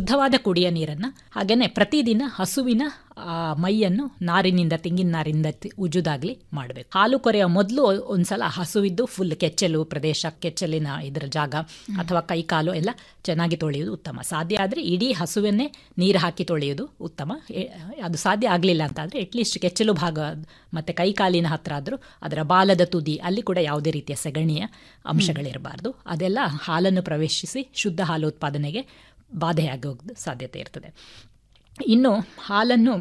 S5: ಶುದ್ಧವಾದ ಕುಡಿಯ ನೀರನ್ನ ಹಾಗೇನೆ ಪ್ರತಿದಿನ ಹಸುವಿನ ಆ, ಮೈಯನ್ನು ನಾರಿನಿಂದ ತೆಂಗಿನ ನಾರಿನಿಂದ ತಿ- ಉಜ್ಜುದಾಗ್ಲಿ ಮಾಡಬೇಕು ಹಾಲು ಕೊರೆಯೋ ಮೊದಲು ಒಂದ್ಸಲ ಹಸುವಿದ್ದು ಫುಲ್ ಕೆಚ್ಚಲು ಪ್ರದೇಶ ಕೆಚ್ಚಲಿನ ಇದರ ಜಾಗ ಅಥವಾ ಕೈ ಕಾಲು ಎಲ್ಲ ಚೆನ್ನಾಗಿ ತೊಳೆಯುವುದು ಉತ್ತಮ ಸಾಧ್ಯ ಆದರೆ ಇಡೀ ಹಸುವನ್ನೇ ನೀರು ಹಾಕಿ ತೊಳೆಯುವುದು ಉತ್ತಮ ಎ- ಅದು ಸಾಧ್ಯ ಆಗಲಿಲ್ಲ ಅಂತಾದರೆ ಅಟ್ಲೀಸ್ಟ್ ಕೆಚ್ಚಲು ಭಾಗ ಮತ್ತು ಕೈ ಕಾಲಿನ ಹತ್ರ ಆದರೂ ಅದರ ಬಾಲದ ತುದಿ ಅಲ್ಲಿ ಕೂಡ ಯಾವುದೇ ರೀತಿಯ ಸಗಣಿಯ ಅಂಶಗಳಿರಬಾರ್ದು ಅದೆಲ್ಲ ಹಾಲನ್ನು ಪ್ರವೇಶಿಸಿ ಶುದ್ಧ ಹಾಲು ಉತ್ಪಾದನೆಗೆ ಬಾಧೆಯಾಗೋದು ಸಾಧ್ಯತೆ ಇರ್ತದೆ ಇನ್ನು ಹಾಲನ್ನು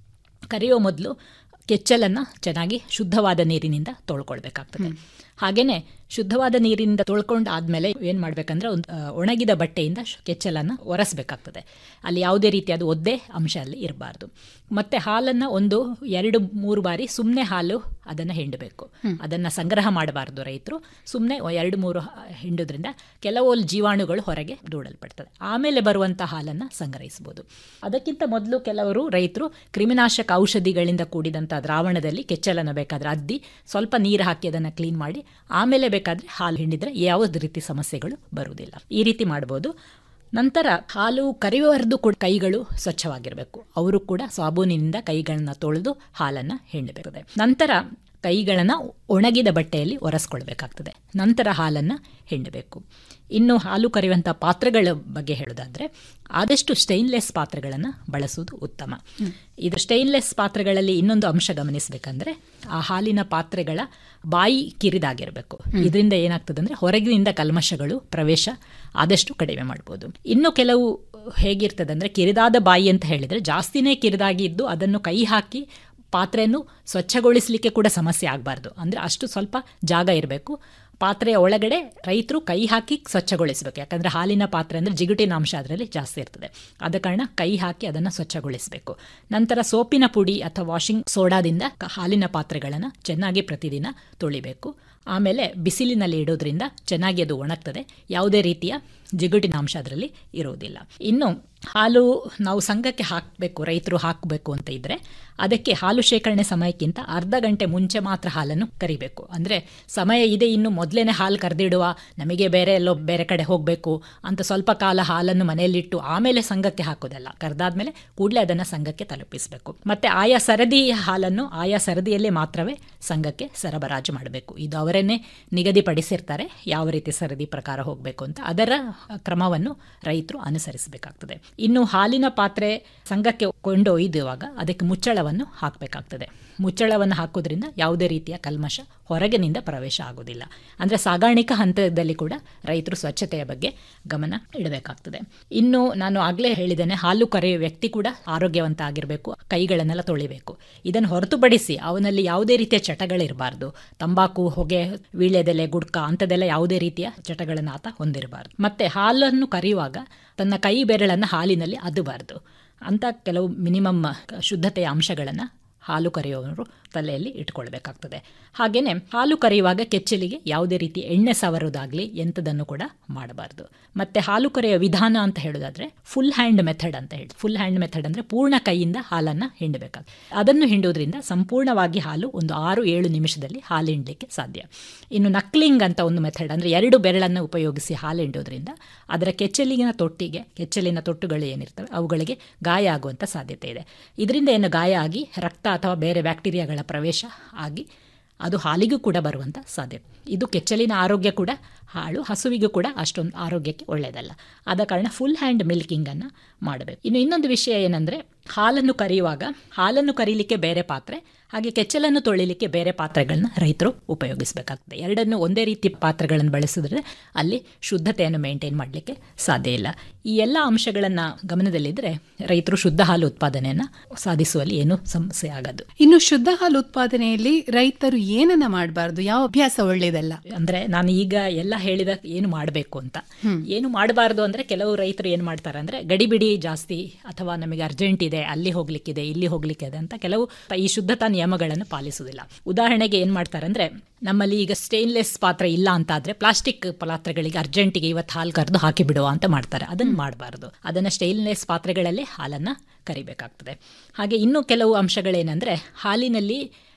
S5: ಕರೆಯೋ ಮೊದಲು ಕೆಚ್ಚಲನ್ನು ಚೆನ್ನಾಗಿ ಶುದ್ಧವಾದ ನೀರಿನಿಂದ ತೊಳ್ಕೊಳ್ಬೇಕಾಗ್ತದೆ ಹಾಗೆಯೇ ಶುದ್ಧವಾದ ನೀರಿನಿಂದ ತೊಳ್ಕೊಂಡು ಆದಮೇಲೆ ಏನು ಮಾಡಬೇಕಂದ್ರೆ ಒಂದು ಆ, ಒಣಗಿದ ಬಟ್ಟೆಯಿಂದ ಶ್- ಕೆಚ್ಚಲನ್ನು ಒರೆಸಬೇಕಾಗ್ತದೆ ಅಲ್ಲಿ ಯಾವುದೇ ರೀತಿಯಾದ ಒದ್ದೆ ಅಂಶ ಅಲ್ಲಿ ಇರಬಾರ್ದು ಮತ್ತು ಹಾಲನ್ನು ಒಂದು ಎರಡು ಮೂರು ಬಾರಿ ಸುಮ್ಮನೆ ಹಾಲು ಅದನ್ನು ಹಿಂಡಬೇಕು ಅದನ್ನು ಸಂಗ್ರಹ ಮಾಡಬಾರ್ದು ರೈತರು ಸುಮ್ಮನೆ ಎರಡು ಮೂರು ಹ- ಹಿಂಡೋದ್ರಿಂದ ಕೆಲವು ಜೀವಾಣುಗಳು ಹೊರಗೆ ದೂಡಲ್ಪಡ್ತದೆ ಆಮೇಲೆ ಬರುವಂಥ ಹಾಲನ್ನು ಸಂಗ್ರಹಿಸ್ಬೋದು ಅದಕ್ಕಿಂತ ಮೊದಲು ಕೆಲವರು ರೈತರು ಕ್ರಿಮಿನಾಶಕ ಔಷಧಿಗಳಿಂದ ಕೂಡಿದಂಥ ದ್ರಾವಣದಲ್ಲಿ ಕೆಚ್ಚಲನ್ನು ಬೇಕಾದ್ರೆ ಅದ್ದಿ ಸ್ವಲ್ಪ ನೀರು ಹಾಕಿ ಅದನ್ನು ಕ್ಲೀನ್ ಮಾಡಿ ಆಮೇಲೆ ಬೇಕಾದರೆ ಹಾಲು ಹಿಂಡಿದ್ರೆ ಯಾವುದೇ ರೀತಿ ಸಮಸ್ಯೆಗಳು ಬರುವುದಿಲ್ಲ ಈ ರೀತಿ ಮಾಡ್ಬೋದು ನಂತರ ಹಾಲು ಕರೆಯುವವರದು ಕೂಡ ಕೈಗಳು ಸ್ವಚ್ಛವಾಗಿರಬೇಕು ಅವರು ಕೂಡ ಸಾಬೂನಿನಿಂದ ಕೈಗಳನ್ನ ತೊಳೆದು ಹಾಲನ್ನು ಹಿಂಡಬೇಕಾಗಿದೆ ನಂತರ ಕೈಗಳನ್ನು ಒಣಗಿದ ಬಟ್ಟೆಯಲ್ಲಿ ಒರೆಸ್ಕೊಳ್ಬೇಕಾಗ್ತದೆ ನಂತರ ಹಾಲನ್ನು ಹಿಂಡಬೇಕು ಇನ್ನು ಹಾಲು ಕರೆಯುವಂಥ ಪಾತ್ರೆಗಳ ಬಗ್ಗೆ ಹೇಳೋದಾದರೆ ಆದಷ್ಟು ಸ್ಟೈನ್ಲೆಸ್ ಪಾತ್ರೆಗಳನ್ನು ಬಳಸುವುದು ಉತ್ತಮ ಇದು ಸ್ಟೈನ್ಲೆಸ್ ಪಾತ್ರೆಗಳಲ್ಲಿ ಇನ್ನೊಂದು ಅಂಶ ಗಮನಿಸಬೇಕಂದ್ರೆ ಆ ಹಾಲಿನ ಪಾತ್ರೆಗಳ ಬಾಯಿ ಕಿರಿದಾಗಿರಬೇಕು ಇದರಿಂದ ಏನಾಗ್ತದೆ ಅಂದರೆ ಹೊರಗಿನಿಂದ ಕಲ್ಮಶಗಳು ಪ್ರವೇಶ ಆದಷ್ಟು ಕಡಿಮೆ ಮಾಡ್ಬೋದು ಇನ್ನು ಕೆಲವು ಹೇಗಿರ್ತದೆ ಅಂದರೆ ಕಿರಿದಾದ ಬಾಯಿ ಅಂತ ಹೇಳಿದರೆ ಜಾಸ್ತಿನೇ ಕಿರಿದಾಗಿ ಇದ್ದು ಅದನ್ನು ಕೈ ಹಾಕಿ ಪಾತ್ರೆಯನ್ನು ಸ್ವಚ್ಛಗೊಳಿಸಲಿಕ್ಕೆ ಕೂಡ ಸಮಸ್ಯೆ ಆಗಬಾರ್ದು ಅಂದರೆ ಅಷ್ಟು ಸ್ವಲ್ಪ ಜಾಗ ಇರಬೇಕು ಪಾತ್ರೆಯ ಒಳಗಡೆ ರೈತರು ಕೈ ಹಾಕಿ ಸ್ವಚ್ಛಗೊಳಿಸಬೇಕು ಯಾಕಂದರೆ ಹಾಲಿನ ಪಾತ್ರೆ ಅಂದರೆ ಜಿಗುಟಿನ ಅಂಶ ಅದರಲ್ಲಿ ಜಾಸ್ತಿ ಇರ್ತದೆ ಆದ ಕಾರಣ ಕೈ ಹಾಕಿ ಅದನ್ನು ಸ್ವಚ್ಛಗೊಳಿಸಬೇಕು ನಂತರ ಸೋಪಿನ ಪುಡಿ ಅಥವಾ ವಾಷಿಂಗ್ ಸೋಡಾದಿಂದ ಕ- ಹಾಲಿನ ಪಾತ್ರೆಗಳನ್ನು ಚೆನ್ನಾಗಿ ಪ್ರತಿದಿನ ತೊಳಿಬೇಕು ಆಮೇಲೆ ಬಿಸಿಲಿನಲ್ಲಿ ಇಡೋದ್ರಿಂದ ಚೆನ್ನಾಗಿ ಅದು ಒಣಗ್ತದೆ ಯಾವುದೇ ರೀತಿಯ ಜಿಗುಟಿನ ಅಂಶ ಅದರಲ್ಲಿ ಇರುವುದಿಲ್ಲ ಇನ್ನು ಹಾಲು ನಾವು ಸಂಘಕ್ಕೆ ಹಾಕಬೇಕು ರೈತರು ಹಾಕಬೇಕು ಅಂತ ಇದ್ದರೆ ಅದಕ್ಕೆ ಹಾಲು ಶೇಖರಣೆ ಸಮಯಕ್ಕಿಂತ ಅರ್ಧ ಗಂಟೆ ಮುಂಚೆ ಮಾತ್ರ ಹಾಲನ್ನು ಕರಿಬೇಕು ಅಂದರೆ ಸಮಯ ಇದೆ ಇನ್ನು ಮೊದಲೇನೆ ಹಾಲು ಕರೆದಿಡುವ ನಮಗೆ ಬೇರೆ ಎಲ್ಲೋ ಬೇರೆ ಕಡೆ ಹೋಗಬೇಕು ಅಂತ ಸ್ವಲ್ಪ ಕಾಲ ಹಾಲನ್ನು ಮನೆಯಲ್ಲಿಟ್ಟು ಆಮೇಲೆ ಸಂಘಕ್ಕೆ ಹಾಕೋದಲ್ಲ ಕರೆದಾದ್ಮೇಲೆ ಕೂಡಲೇ ಅದನ್ನು ಸಂಘಕ್ಕೆ ತಲುಪಿಸಬೇಕು ಮತ್ತು ಆಯಾ ಸರದಿ ಹಾಲನ್ನು ಆಯಾ ಸರದಿಯಲ್ಲೇ ಮಾತ್ರವೇ ಸಂಘಕ್ಕೆ ಸರಬರಾಜು ಮಾಡಬೇಕು ಇದು ಅವರನ್ನೇ ನಿಗದಿಪಡಿಸಿರ್ತಾರೆ ಯಾವ ರೀತಿ ಸರದಿ ಪ್ರಕಾರ ಹೋಗಬೇಕು ಅಂತ ಅದರ ಕ್ರಮವನ್ನು ರೈತರು ಅನುಸರಿಸಬೇಕಾಗ್ತದೆ ಇನ್ನು ಹಾಲಿನ ಪಾತ್ರೆ ಸಂಘಕ್ಕೆ ಕೊಂಡೊಯ್ದುವಾಗ ಅದಕ್ಕೆ ಮುಚ್ಚಳವನ್ನು ಹಾಕಬೇಕಾಗ್ತದೆ ಮುಚ್ಚಳವನ್ನು ಹಾಕೋದ್ರಿಂದ ಯಾವುದೇ ರೀತಿಯ ಕಲ್ಮಶ ಹೊರಗಿನಿಂದ ಪ್ರವೇಶ ಆಗೋದಿಲ್ಲ ಅಂದರೆ ಸಾಗಾಣಿಕಾ ಹಂತದಲ್ಲಿ ಕೂಡ ರೈತರು ಸ್ವಚ್ಛತೆಯ ಬಗ್ಗೆ ಗಮನ ಇಡಬೇಕಾಗ್ತದೆ ಇನ್ನು ನಾನು ಆಗಲೇ ಹೇಳಿದ್ದೇನೆ ಹಾಲು ಕರೆಯುವ ವ್ಯಕ್ತಿ ಕೂಡ ಆರೋಗ್ಯವಂತ ಆಗಿರಬೇಕು ಕೈಗಳನ್ನೆಲ್ಲ ತೊಳಿಬೇಕು ಇದನ್ನು ಹೊರತುಪಡಿಸಿ ಅವನಲ್ಲಿ ಯಾವುದೇ ರೀತಿಯ ಚಟಗಳಿರಬಾರ್ದು ತಂಬಾಕು ಹೊಗೆ ವೀಳ್ಯದೆಲೆ ಗುಡ್ಕ ಅಂಥದ್ದೆಲ್ಲ ಯಾವುದೇ ರೀತಿಯ ಚಟಗಳನ್ನು ಆತ ಹೊಂದಿರಬಾರ್ದು ಮತ್ತೆ ಹಾಲನ್ನು ಕರೆಯುವಾಗ ತನ್ನ ಕೈ ಬೆರಳನ್ನು ಹಾಲಿನಲ್ಲಿ ಅದ್ದಬಾರ್ದು ಅಂತ ಕೆಲವು ಮಿನಿಮಮ್ ಶುದ್ಧತೆಯ ಅಂಶಗಳನ್ನು ಹಾಲು ಕರೆಯುವವರು ತಲೆಯಲ್ಲಿ ಇಟ್ಕೊಳ್ಬೇಕಾಗ್ತದೆ ಹಾಗೆಯೇ ಹಾಲು ಕರೆಯುವಾಗ ಕೆಚ್ಚಲಿಗೆ ಯಾವುದೇ ರೀತಿ ಎಣ್ಣೆ ಸವರೋದಾಗಲಿ ಎಂಥದನ್ನು ಕೂಡ ಮಾಡಬಾರ್ದು ಮತ್ತು ಹಾಲು ಕರೆಯುವ ವಿಧಾನ ಅಂತ ಹೇಳೋದಾದರೆ ಫುಲ್ ಹ್ಯಾಂಡ್ ಮೆಥಡ್ ಅಂತ ಹೇಳಿ ಫುಲ್ ಹ್ಯಾಂಡ್ ಮೆಥಡ್ ಅಂದರೆ ಪೂರ್ಣ ಕೈಯಿಂದ ಹಾಲನ್ನು ಹಿಂಡಬೇಕಾಗ್ತದೆ ಅದನ್ನು ಹಿಂಡೋದ್ರಿಂದ ಸಂಪೂರ್ಣವಾಗಿ ಹಾಲು ಒಂದು ಆರು ಏಳು ನಿಮಿಷದಲ್ಲಿ ಹಾಲು ಹಿಂಡಲಿಕ್ಕೆ ಸಾಧ್ಯ ಇನ್ನು ನಕ್ಲಿಂಗ್ ಅಂತ ಒಂದು ಮೆಥಡ್ ಅಂದರೆ ಎರಡು ಬೆರಳನ್ನು ಉಪಯೋಗಿಸಿ ಹಾಲು ಹಿಂಡೋದ್ರಿಂದ ಅದರ ಕೆಚ್ಚಲಿನ ತೊಟ್ಟಿಗೆ ಕೆಚ್ಚಲಿನ ತೊಟ್ಟುಗಳು ಏನಿರ್ತವೆ ಅವುಗಳಿಗೆ ಗಾಯ ಆಗುವಂಥ ಸಾಧ್ಯತೆ ಇದೆ ಇದರಿಂದ ಏನು ಗಾಯ ಆಗಿ ರಕ್ತ ಅಥವಾ ಬೇರೆ ಬ್ಯಾಕ್ಟೀರಿಯಾಗಳ ಪ್ರವೇಶ ಆಗಿ ಅದು ಹಾಲಿಗೂ ಕೂಡ ಬರುವಂಥ ಸಾಧ್ಯತೆ ಇದು ಕೆಚ್ಚಲಿನ ಆರೋಗ್ಯ ಕೂಡ ಹಾಳು ಹಸುವಿಗೂ ಕೂಡ ಅಷ್ಟೊಂದು ಆರೋಗ್ಯಕ್ಕೆ ಒಳ್ಳೆಯದಲ್ಲ ಆದ ಕಾರಣ ಫುಲ್ ಹ್ಯಾಂಡ್ ಮಿಲ್ಕಿಂಗನ್ನು ಮಾಡಬೇಕು ಇನ್ನು ಇನ್ನೊಂದು ವಿಷಯ ಏನಂದರೆ ಹಾಲನ್ನು ಕರೆಯುವಾಗ ಹಾಲನ್ನು ಕರೀಲಿಕ್ಕೆ ಬೇರೆ ಪಾತ್ರೆ ಹಾಗೆ ಕೆಚ್ಚಲನ್ನು ತೊಳಿಲಿಕ್ಕೆ ಬೇರೆ ಪಾತ್ರೆಗಳನ್ನ ರೈತರು ಉಪಯೋಗಿಸಬೇಕಾಗ್ತದೆ ಎರಡನ್ನು ಒಂದೇ ರೀತಿ ಪಾತ್ರೆಗಳನ್ನು ಬಳಸಿದ್ರೆ ಅಲ್ಲಿ ಶುದ್ಧತೆಯನ್ನು ಮೇಂಟೈನ್ ಮಾಡಲಿಕ್ಕೆ ಸಾಧ್ಯ ಇಲ್ಲ ಈ ಎಲ್ಲ ಅಂಶಗಳನ್ನು ಗಮನದಲ್ಲಿದ್ದರೆ ರೈತರು ಶುದ್ಧ ಹಾಲು ಉತ್ಪಾದನೆಯನ್ನು ಸಾಧಿಸುವಲ್ಲಿ ಏನೂ ಸಮಸ್ಯೆ ಆಗದು
S4: ಇನ್ನು ಶುದ್ಧ ಹಾಲು ಉತ್ಪಾದನೆಯಲ್ಲಿ ರೈತರು ಏನನ್ನ ಮಾಡಬಾರ್ದು ಯಾವ ಅಭ್ಯಾಸ ಒಳ್ಳೇದಲ್ಲ
S5: ಅಂದ್ರೆ ನಾನು ಈಗ ಎಲ್ಲ ಹೇಳಿದ ಏನು ಮಾಡಬೇಕು ಅಂತ ಏನು ಮಾಡಬಾರ್ದು ಅಂದ್ರೆ ಕೆಲವು ರೈತರು ಏನು ಮಾಡ್ತಾರೆ ಅಂದ್ರೆ ಗಡಿಬಿಡಿ ಜಾಸ್ತಿ ಅಥವಾ ನಮಗೆ ಅರ್ಜೆಂಟ್ ಇದೆ ಅಲ್ಲಿ ಹೋಗ್ಲಿಕ್ಕಿದೆ ಇಲ್ಲಿ ಹೋಗ್ಲಿಕ್ಕಿದೆ ಅಂತ ಕೆಲವು ಈ ಶುದ್ಧತಾ ನಿಯಮಗಳನ್ನು ಪಾಲಿಸುವುದಿಲ್ಲ ಉದಾಹರಣೆಗೆ ಏನು ಮಾಡ್ತಾರೆ ಅಂದ್ರೆ ನಮ್ಮಲ್ಲಿ ಈಗ ಸ್ಟೇನ್ಲೆಸ್ ಪಾತ್ರೆ ಇಲ್ಲ ಅಂತ ಆದ್ರೆ ಪ್ಲಾಸ್ಟಿಕ್ ಪಾತ್ರೆಗಳಿಗೆ ಅರ್ಜೆಂಟಿಗೆ ಇವತ್ತು ಹಾಲು ಕರೆದು ಹಾಕಿ ಬಿಡುವ ಅಂತ ಮಾಡ್ತಾರೆ ಅದನ್ನು ಮಾಡಬಾರ್ದು ಅದನ್ನು ಸ್ಟೇನ್ಲೆಸ್ ಪಾತ್ರೆಗಳಲ್ಲೇ ಹಾಲನ್ನು ಕರಿಬೇಕಾಗ್ತದೆ ಹಾಗೆ ಇನ್ನೂ ಕೆಲವು ಅಂಶಗಳೇನೆಂದರೆ ಹಾಲಿನಲ್ಲಿ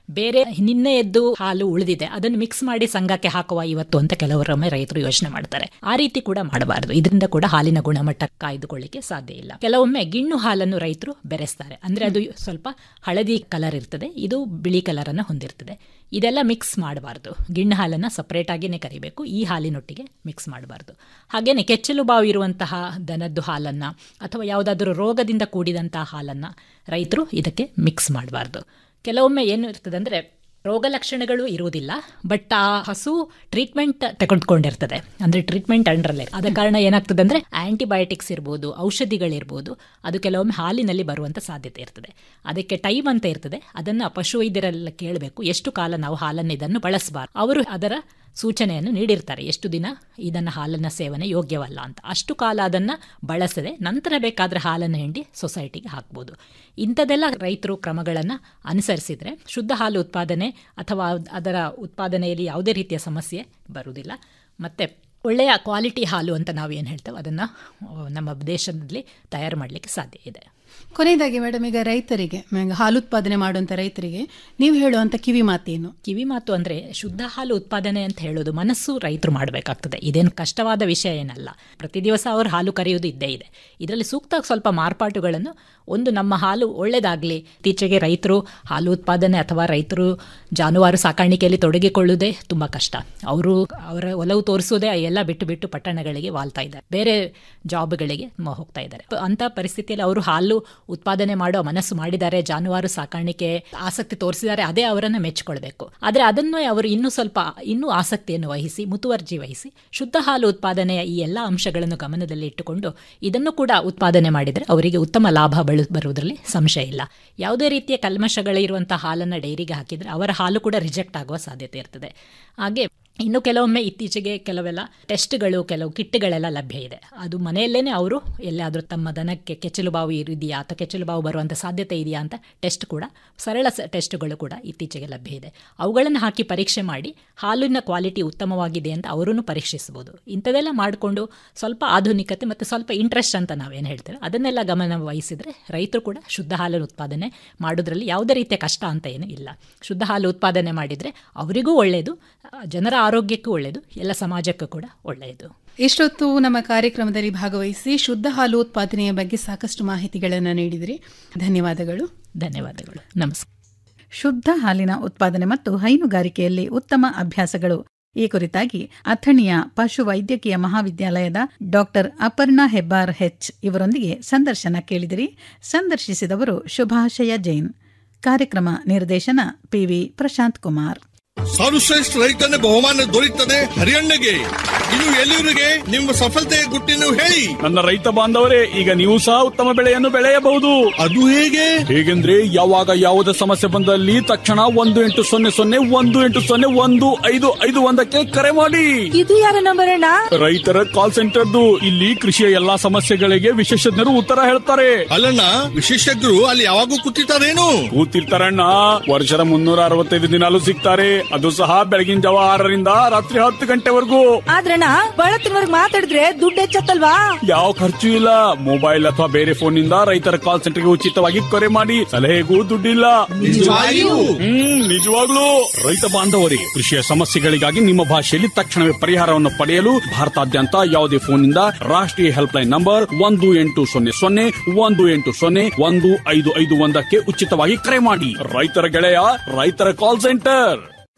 S5: ಬೇರೆ ನಿನ್ನೆ ಎದ್ದು ಹಾಲು ಉಳಿದಿದೆ ಅದನ್ನು ಮಿಕ್ಸ್ ಮಾಡಿ ಸಂಘಕ್ಕೆ ಹಾಕುವ ಇವತ್ತು ಅಂತ ಕೆಲವರೊಮ್ಮೆ ರೈತರು ಯೋಚನೆ ಮಾಡ್ತಾರೆ ಆ ರೀತಿ ಕೂಡ ಮಾಡಬಾರದು ಇದರಿಂದ ಕೂಡ ಹಾಲಿನ ಗುಣಮಟ್ಟ ಕಾಯ್ದುಕೊಳ್ಳಿಕ್ಕೆ ಸಾಧ್ಯ ಇಲ್ಲ ಕೆಲವೊಮ್ಮೆ ಗಿಣ್ಣು ಹಾಲನ್ನು ರೈತರು ಬೆರೆಸ್ತಾರೆ ಅಂದ್ರೆ ಅದು ಸ್ವಲ್ಪ ಹಳದಿ ಕಲರ್ ಇರ್ತದೆ ಇದು ಬಿಳಿ ಕಲರ್ ಅನ್ನು ಹೊಂದಿರ್ತದೆ ಇದೆಲ್ಲ ಮಿಕ್ಸ್ ಮಾಡಬಾರ್ದು ಗಿಣ್ಣು ಹಾಲನ್ನು ಸಪರೇಟ್ ಆಗಿನೇ ಕರಿಬೇಕು ಈ ಹಾಲಿನೊಟ್ಟಿಗೆ ಮಿಕ್ಸ್ ಮಾಡಬಾರ್ದು ಹಾಗೇನೆ ಕೆಚ್ಚಲು ಬಾವು ಇರುವಂತಹ ದನದ್ದು ಹಾಲನ್ನು ಅಥವಾ ಯಾವುದಾದ್ರೂ ರೋಗದಿಂದ ಕೂಡಿದಂತಹ ಹಾಲನ್ನು ರೈತರು ಇದಕ್ಕೆ ಮಿಕ್ಸ್ ಮಾಡಬಾರ್ದು ಕೆಲವೊಮ್ಮೆ ಏನು ಇರ್ತದೆ ಅಂದರೆ ರೋಗ ಲಕ್ಷಣಗಳು ಇರುವುದಿಲ್ಲ ಬಟ್ ಆ ಹಸು ಟ್ರೀಟ್ಮೆಂಟ್ ತೆಗೆದುಕೊಂಡಿರ್ತದೆ ಅಂದ್ರೆ ಟ್ರೀಟ್ಮೆಂಟ್ ಅಂಡ್ರಲ್ಲೇ ಆದ ಕಾರಣ ಏನಾಗ್ತದೆ ಅಂದ್ರೆ ಆಂಟಿಬಯೋಟಿಕ್ಸ್ ಇರ್ಬೋದು ಔಷಧಿಗಳಿರ್ಬೋದು ಅದು ಕೆಲವೊಮ್ಮೆ ಹಾಲಿನಲ್ಲಿ ಬರುವಂತ ಸಾಧ್ಯತೆ ಇರ್ತದೆ ಅದಕ್ಕೆ ಟೈಮ್ ಅಂತ ಇರ್ತದೆ ಅದನ್ನು ಪಶುವೈದ್ಯರೆಲ್ಲ ಕೇಳಬೇಕು ಎಷ್ಟು ಕಾಲ ನಾವು ಹಾಲನ್ನು ಇದನ್ನು ಬಳಸಬಾರ್ದು ಅವರು ಅದರ ಸೂಚನೆಯನ್ನು ನೀಡಿರ್ತಾರೆ ಎಷ್ಟು ದಿನ ಇದನ್ನು ಹಾಲನ್ನ ಸೇವನೆ ಯೋಗ್ಯವಲ್ಲ ಅಂತ ಅಷ್ಟು ಕಾಲ ಅದನ್ನು ಬಳಸದೆ ನಂತರ ಬೇಕಾದರೆ ಹಾಲನ್ನು ಹಿಂಡಿ ಸೊಸೈಟಿಗೆ ಹಾಕ್ಬೋದು ಇಂಥದೆಲ್ಲ ರೈತರು ಕ್ರಮಗಳನ್ನು ಅನುಸರಿಸಿದರೆ ಶುದ್ಧ ಹಾಲು ಉತ್ಪಾದನೆ ಅಥವಾ ಅದರ ಉತ್ಪಾದನೆಯಲ್ಲಿ ಯಾವುದೇ ರೀತಿಯ ಸಮಸ್ಯೆ ಬರುವುದಿಲ್ಲ ಮತ್ತು ಒಳ್ಳೆಯ ಕ್ವಾಲಿಟಿ ಹಾಲು ಅಂತ ನಾವು ಏನು ಹೇಳ್ತೇವೆ ಅದನ್ನು ನಮ್ಮ ದೇಶದಲ್ಲಿ ತಯಾರು ಮಾಡಲಿಕ್ಕೆ ಸಾಧ್ಯ ಇದೆ
S4: ಕೊನೆಯದಾಗಿ ಮೇಡಮ್ ಈಗ ರೈತರಿಗೆ ಮ- ಹಾಲು ಉತ್ಪಾದನೆ ಮಾಡುವಂತ ರೈತರಿಗೆ ನೀವು ಹೇಳುವಂತ ಕಿವಿ ಮಾತೇನು
S5: ಕಿವಿ ಮಾತು ಅಂದರೆ ಶುದ್ಧ ಹಾಲು ಉತ್ಪಾದನೆ ಅಂತ ಹೇಳೋದು ಮನಸ್ಸು ರೈತರು ಮಾಡಬೇಕಾಗ್ತದೆ ಇದೇನು ಕಷ್ಟವಾದ ವಿಷಯ ಏನಲ್ಲ ಪ್ರತಿ ದಿವಸ ಅವರು ಹಾಲು ಕರೆಯುವುದು ಇದ್ದೇ ಇದೆ ಇದರಲ್ಲಿ ಸೂಕ್ತ ಸ್ವಲ್ಪ ಮಾರ್ಪಾಟುಗಳನ್ನು ಒಂದು ನಮ್ಮ ಹಾಲು ಒಳ್ಳೆಯದಾಗಲಿ ಇತ್ತೀಚೆಗೆ ರೈತರು ಹಾಲು ಉತ್ಪಾದನೆ ಅಥವಾ ರೈತರು ಜಾನುವಾರು ಸಾಕಾಣಿಕೆಯಲ್ಲಿ ತೊಡಗಿಕೊಳ್ಳುವುದೇ ತುಂಬ ಕಷ್ಟ ಅವರು ಅವರ ಒಲವು ತೋರಿಸುವುದೇ ಎಲ್ಲ ಬಿಟ್ಟು ಬಿಟ್ಟು ಪಟ್ಟಣಗಳಿಗೆ ವಾಲ್ತಾ ಇದ್ದಾರೆ ಬೇರೆ ಜಾಬ್ಗಳಿಗೆ ಮ- ಹೋಗ್ತಾ ಇದ್ದಾರೆ ಅಂಥ ಪರಿಸ್ಥಿತಿಯಲ್ಲಿ ಅವರು ಹಾಲು ಉತ್ಪಾದನೆ ಮಾಡೋ ಮನಸ್ಸು ಮಾಡಿದ್ದಾರೆ ಜಾನುವಾರು ಸಾಕಾಣಿಕೆ ಆಸಕ್ತಿ ತೋರಿಸಿದ್ದಾರೆ ಅದೇ ಅವರನ್ನು ಮೆಚ್ಚಿಕೊಳ್ಬೇಕು ಆದರೆ ಅದನ್ನು ಅವರು ಇನ್ನೂ ಸ್ವಲ್ಪ ಇನ್ನೂ ಆಸಕ್ತಿಯನ್ನು ವಹಿಸಿ ಮುತುವರ್ಜಿ ವಹಿಸಿ ಶುದ್ಧ ಹಾಲು ಉತ್ಪಾದನೆಯ ಈ ಎಲ್ಲ ಅಂಶಗಳನ್ನು ಗಮನದಲ್ಲಿ ಇಟ್ಟುಕೊಂಡು ಇದನ್ನು ಕೂಡ ಉತ್ಪಾದನೆ ಮಾಡಿದರೆ ಅವರಿಗೆ ಉತ್ತಮ ಲಾಭ ಬಳು ಬರುವುದರಲ್ಲಿ ಸಂಶಯ ಇಲ್ಲ ಯಾವುದೇ ರೀತಿಯ ಕಲ್ಮಶಗಳಿರುವಂತಹ ಹಾಲನ್ನು ಡೈರಿಗೆ ಹಾಕಿದರೆ ಅವರ ಹಾಲು ಕೂಡ ರಿಜೆಕ್ಟ್ ಆಗುವ ಸಾಧ್ಯತೆ ಇರ್ತದೆ ಹಾಗೆ ಇನ್ನು ಕೆಲವೊಮ್ಮೆ ಇತ್ತೀಚೆಗೆ ಕೆಲವೆಲ್ಲ ಟೆಸ್ಟ್ಗಳು ಕೆಲವು ಕಿಟ್ಗಳೆಲ್ಲ ಲಭ್ಯ ಇದೆ ಅದು ಮನೆಯಲ್ಲೇ ಅವರು ಎಲ್ಲಾದರೂ ತಮ್ಮ ದನಕ್ಕೆ ಕೆಚ್ಚಲು ಬಾವು ಇದೆಯಾ ಅಥವಾ ಕೆಚ್ಚಲು ಬಾವು ಬರುವಂಥ ಸಾಧ್ಯತೆ ಇದೆಯಾ ಅಂತ ಟೆಸ್ಟ್ ಕೂಡ ಸರಳ ಸ- ಟೆಸ್ಟ್ಗಳು ಕೂಡ ಇತ್ತೀಚೆಗೆ ಲಭ್ಯ ಇದೆ ಅವುಗಳನ್ನು ಹಾಕಿ ಪರೀಕ್ಷೆ ಮಾಡಿ ಹಾಲಿನ ಕ್ವಾಲಿಟಿ ಉತ್ತಮವಾಗಿದೆ ಅಂತ ಅವರೂ ಪರೀಕ್ಷಿಸಬಹುದು ಇಂಥದೆಲ್ಲ ಮಾಡಿಕೊಂಡು ಸ್ವಲ್ಪ ಆಧುನಿಕತೆ ಮತ್ತು ಸ್ವಲ್ಪ ಇಂಟ್ರೆಸ್ಟ್ ಅಂತ ನಾವೇನು ಹೇಳ್ತೇವೆ ಅದನ್ನೆಲ್ಲ ಗಮನ ವಹಿಸಿದರೆ ರೈತರು ಕೂಡ ಶುದ್ಧ ಹಾಲನ್ನು ಉತ್ಪಾದನೆ ಮಾಡೋದ್ರಲ್ಲಿ ಯಾವುದೇ ರೀತಿಯ ಕಷ್ಟ ಅಂತ ಏನು ಇಲ್ಲ ಶುದ್ಧ ಹಾಲು ಉತ್ಪಾದನೆ ಮಾಡಿದರೆ ಅವರಿಗೂ ಒಳ್ಳೆಯದು ಆ, ಜನರ ಆರೋಗ್ಯಕ್ಕೂ ಒಳ್ಳೆಯದು ಎಲ್ಲ ಸಮಾಜಕ್ಕೂ ಕೂಡ ಒಳ್ಳೆಯದು
S4: ಇಷ್ಟೊತ್ತು ನಮ್ಮ ಕಾರ್ಯಕ್ರಮದಲ್ಲಿ ಭಾಗವಹಿಸಿ ಶುದ್ಧ ಹಾಲು ಉತ್ಪಾದನೆಯ ಬಗ್ಗೆ ಸಾಕಷ್ಟು ಮಾಹಿತಿಗಳನ್ನು ನೀಡಿದ್ರಿ ಧನ್ಯವಾದಗಳು
S5: ಧನ್ಯವಾದಗಳು ನಮಸ್ಕಾರ
S2: ಶುದ್ಧ ಹಾಲಿನ ಉತ್ಪಾದನೆ ಮತ್ತು ಹೈನುಗಾರಿಕೆಯಲ್ಲಿ ಉತ್ತಮ ಅಭ್ಯಾಸಗಳು ಈ ಕುರಿತಾಗಿ ಅಥಣಿಯ ಪಶು ವೈದ್ಯಕೀಯ ಮಹಾವಿದ್ಯಾಲಯದ ಡಾಕ್ಟರ್ ಅಪರ್ಣಾ ಹೆಬ್ಬಾರ್ ಹೆಚ್ ಇವರೊಂದಿಗೆ ಸಂದರ್ಶನ ಕೇಳಿದಿರಿ ಸಂದರ್ಶಿಸಿದವರು ಶುಭಾಶಯ ಜೈನ್ ಕಾರ್ಯಕ್ರಮ ನಿರ್ದೇಶನ ಪಿವಿ ಪ್ರಶಾಂತ್ ಕುಮಾರ್
S6: ಸರ್ವಶ್ರೇಷ್ಠ ರೈತನ ಬಹುಮಾನ ದೊರೆಯುತ್ತದೆ ಹರಿಯಣ್ಣಗೆ ಇದು ಎಲ್ಲಿವರಿಗೆ ನಿಮ್ಮ ಸಫಲತೆಯ ಗುಟ್ಟಿನ ಹೇಳಿ
S7: ನನ್ನ ರೈತ ಬಾಂಧವರೇ ಈಗ ನೀವು ಸಹ ಉತ್ತಮ ಬೆಳೆಯನ್ನು ಬೆಳೆಯಬಹುದು
S6: ಅದು ಹೇಗೆ
S7: ಹೇಗೆಂದ್ರೆ ಯಾವಾಗ ಯಾವುದೇ ಸಮಸ್ಯೆ ಬಂದಲ್ಲಿ ತಕ್ಷಣ ಒಂದು ಎಂಟು ಸೊನ್ನೆ ಸೊನ್ನೆ ಒಂದು ಎಂಟು ಸೊನ್ನೆ ಒಂದು ಐದು ಐದು ಒಂದಕ್ಕೆ ಕರೆ ಮಾಡಿ
S8: ಇದು ಯಾರ ನಂಬರ್ ಅಣ್ಣ
S7: ರೈತರ ಕಾಲ್ ಸೆಂಟರ್ದು ಇಲ್ಲಿ ಕೃಷಿಯ ಎಲ್ಲಾ ಸಮಸ್ಯೆಗಳಿಗೆ ವಿಶೇಷಜ್ಞರು ಉತ್ತರ ಹೇಳ್ತಾರೆ
S6: ಅಲ್ಲಣ್ಣ ವಿಶೇಷಜ್ಞರು ಅಲ್ಲಿ ಯಾವಾಗೂ ಕೂತಿರ್ತಾರೇನು
S7: ಕೂತಿರ್ತಾರಣ್ಣ ವರ್ಷದ ಮುನ್ನೂರ ಅರವತ್ತೈದು ದಿನಾಲು ಸಿಗ್ತಾರೆ ಅದು ಸಹ ಬೆಳಗಿನ ಜಾವ ಆರರಿಂದ ರಾತ್ರಿ ಹತ್ತು ಗಂಟೆವರೆಗೂ
S8: ಆದ್ರಣ್ಣ ಬಳತ್ತಿನವರ್ಗ್ ಮಾತಾಡಿದ್ರೆ ದುಡ್ಡು ಹೆಚ್ಚತ್ತಲ್ವಾ
S7: ಯಾವ ಖರ್ಚು ಇಲ್ಲ ಮೊಬೈಲ್ ಅಥವಾ ಬೇರೆ ಫೋನ್ ನಿಂದ ರೈತರ ಕಾಲ್ ಸೆಂಟರ್ಗೆ ಉಚಿತವಾಗಿ ಕರೆ ಮಾಡಿ ಸಲಹೆಗೂ ದುಡ್ಡಿಲ್ಲ
S6: ನಿಜವಾಗಿಯೂ?
S7: ಹ್ಮ್ ನಿಜವಾಗ್ಲೂ ರೈತ ಬಾಂಧವರಿಗೆ ಕೃಷಿಯ ಸಮಸ್ಯೆಗಳಿಗಾಗಿ ನಿಮ್ಮ ಭಾಷೆಯಲ್ಲಿ ತಕ್ಷಣವೇ ಪರಿಹಾರವನ್ನು ಪಡೆಯಲು ಭಾರತಾದ್ಯಂತ ಯಾವುದೇ ಫೋನ್ನಿಂದ ರಾಷ್ಟ್ರೀಯ ಹೆಲ್ಪ್ ಲೈನ್ ನಂಬರ್ ಒಂದು ಎಂಟು ಸೊನ್ನೆ ಸೊನ್ನೆ ಒಂದು ಎಂಟು ಸೊನ್ನೆ ಒಂದು ಐದು ಐದು ಒಂದಕ್ಕೆ ಉಚಿತವಾಗಿ ಕರೆ ಮಾಡಿ ರೈತರ ಗೆಳೆಯ ರೈತರ ಕಾಲ್ ಸೆಂಟರ್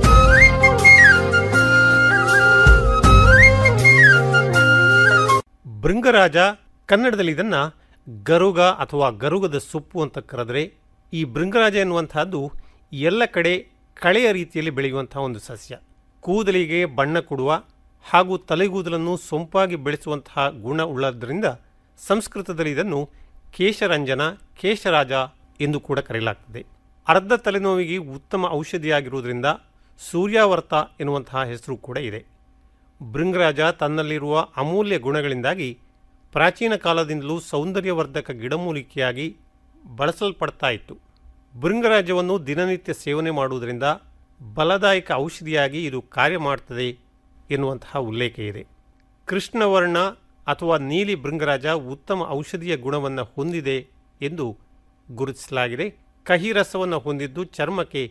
S9: ಭೃಂಗರಾಜ ಕನ್ನಡದಲ್ಲಿ ಇದನ್ನು ಗರುಗ ಅಥವಾ ಗರುಗದ ಸೊಪ್ಪು ಅಂತ ಕರೆದರೆ ಈ ಭೃಂಗರಾಜ ಎನ್ನುವಂತಹದ್ದು ಎಲ್ಲ ಕಡೆ ಕಳೆಯ ರೀತಿಯಲ್ಲಿ ಬೆಳೆಯುವಂತಹ ಒಂದು ಸಸ್ಯ ಕೂದಲಿಗೆ ಬಣ್ಣ ಕೊಡುವ ಹಾಗೂ ತಲೆಗೂದಲನ್ನು ಸೊಂಪಾಗಿ ಬೆಳೆಸುವಂತಹ ಗುಣ ಉಳ್ಳದ್ದರಿಂದ ಸಂಸ್ಕೃತದಲ್ಲಿ ಇದನ್ನು ಕೇಶರಂಜನ ಕೇಶರಾಜ ಎಂದು ಕೂಡ ಕರೆಯಲಾಗ್ತದೆ ಅರ್ಧ ತಲೆನೋವಿಗೆ ಉತ್ತಮ ಔಷಧಿಯಾಗಿರುವುದರಿಂದ ಸೂರ್ಯಾವರ್ತ ಎನ್ನುವಂತಹ ಹೆಸರು ಕೂಡ ಇದೆ ಭೃಂಗರಾಜ ತನ್ನಲ್ಲಿರುವ ಅಮೂಲ್ಯ ಗುಣಗಳಿಂದಾಗಿ ಪ್ರಾಚೀನ ಕಾಲದಿಂದಲೂ ಸೌಂದರ್ಯವರ್ಧಕ ಗಿಡಮೂಲಿಕೆಯಾಗಿ ಬಳಸಲ್ಪಡ್ತಾ ಇತ್ತು ಭೃಂಗರಾಜವನ್ನು ದಿನನಿತ್ಯ ಸೇವನೆ ಮಾಡುವುದರಿಂದ ಬಲದಾಯಕ ಔಷಧಿಯಾಗಿ ಇದು ಕಾರ್ಯ ಮಾಡ್ತದೆ ಎನ್ನುವಂತಹ ಉಲ್ಲೇಖ ಇದೆ ಕೃಷ್ಣವರ್ಣ ಅಥವಾ ನೀಲಿ ಭೃಂಗರಾಜ ಉತ್ತಮ ಔಷಧೀಯ ಗುಣವನ್ನು ಹೊಂದಿದೆ ಎಂದು ಗುರುತಿಸಲಾಗಿದೆ ಕಹಿ ರಸವನ್ನು ಹೊಂದಿದ್ದು ಚರ್ಮಕ್ಕೆ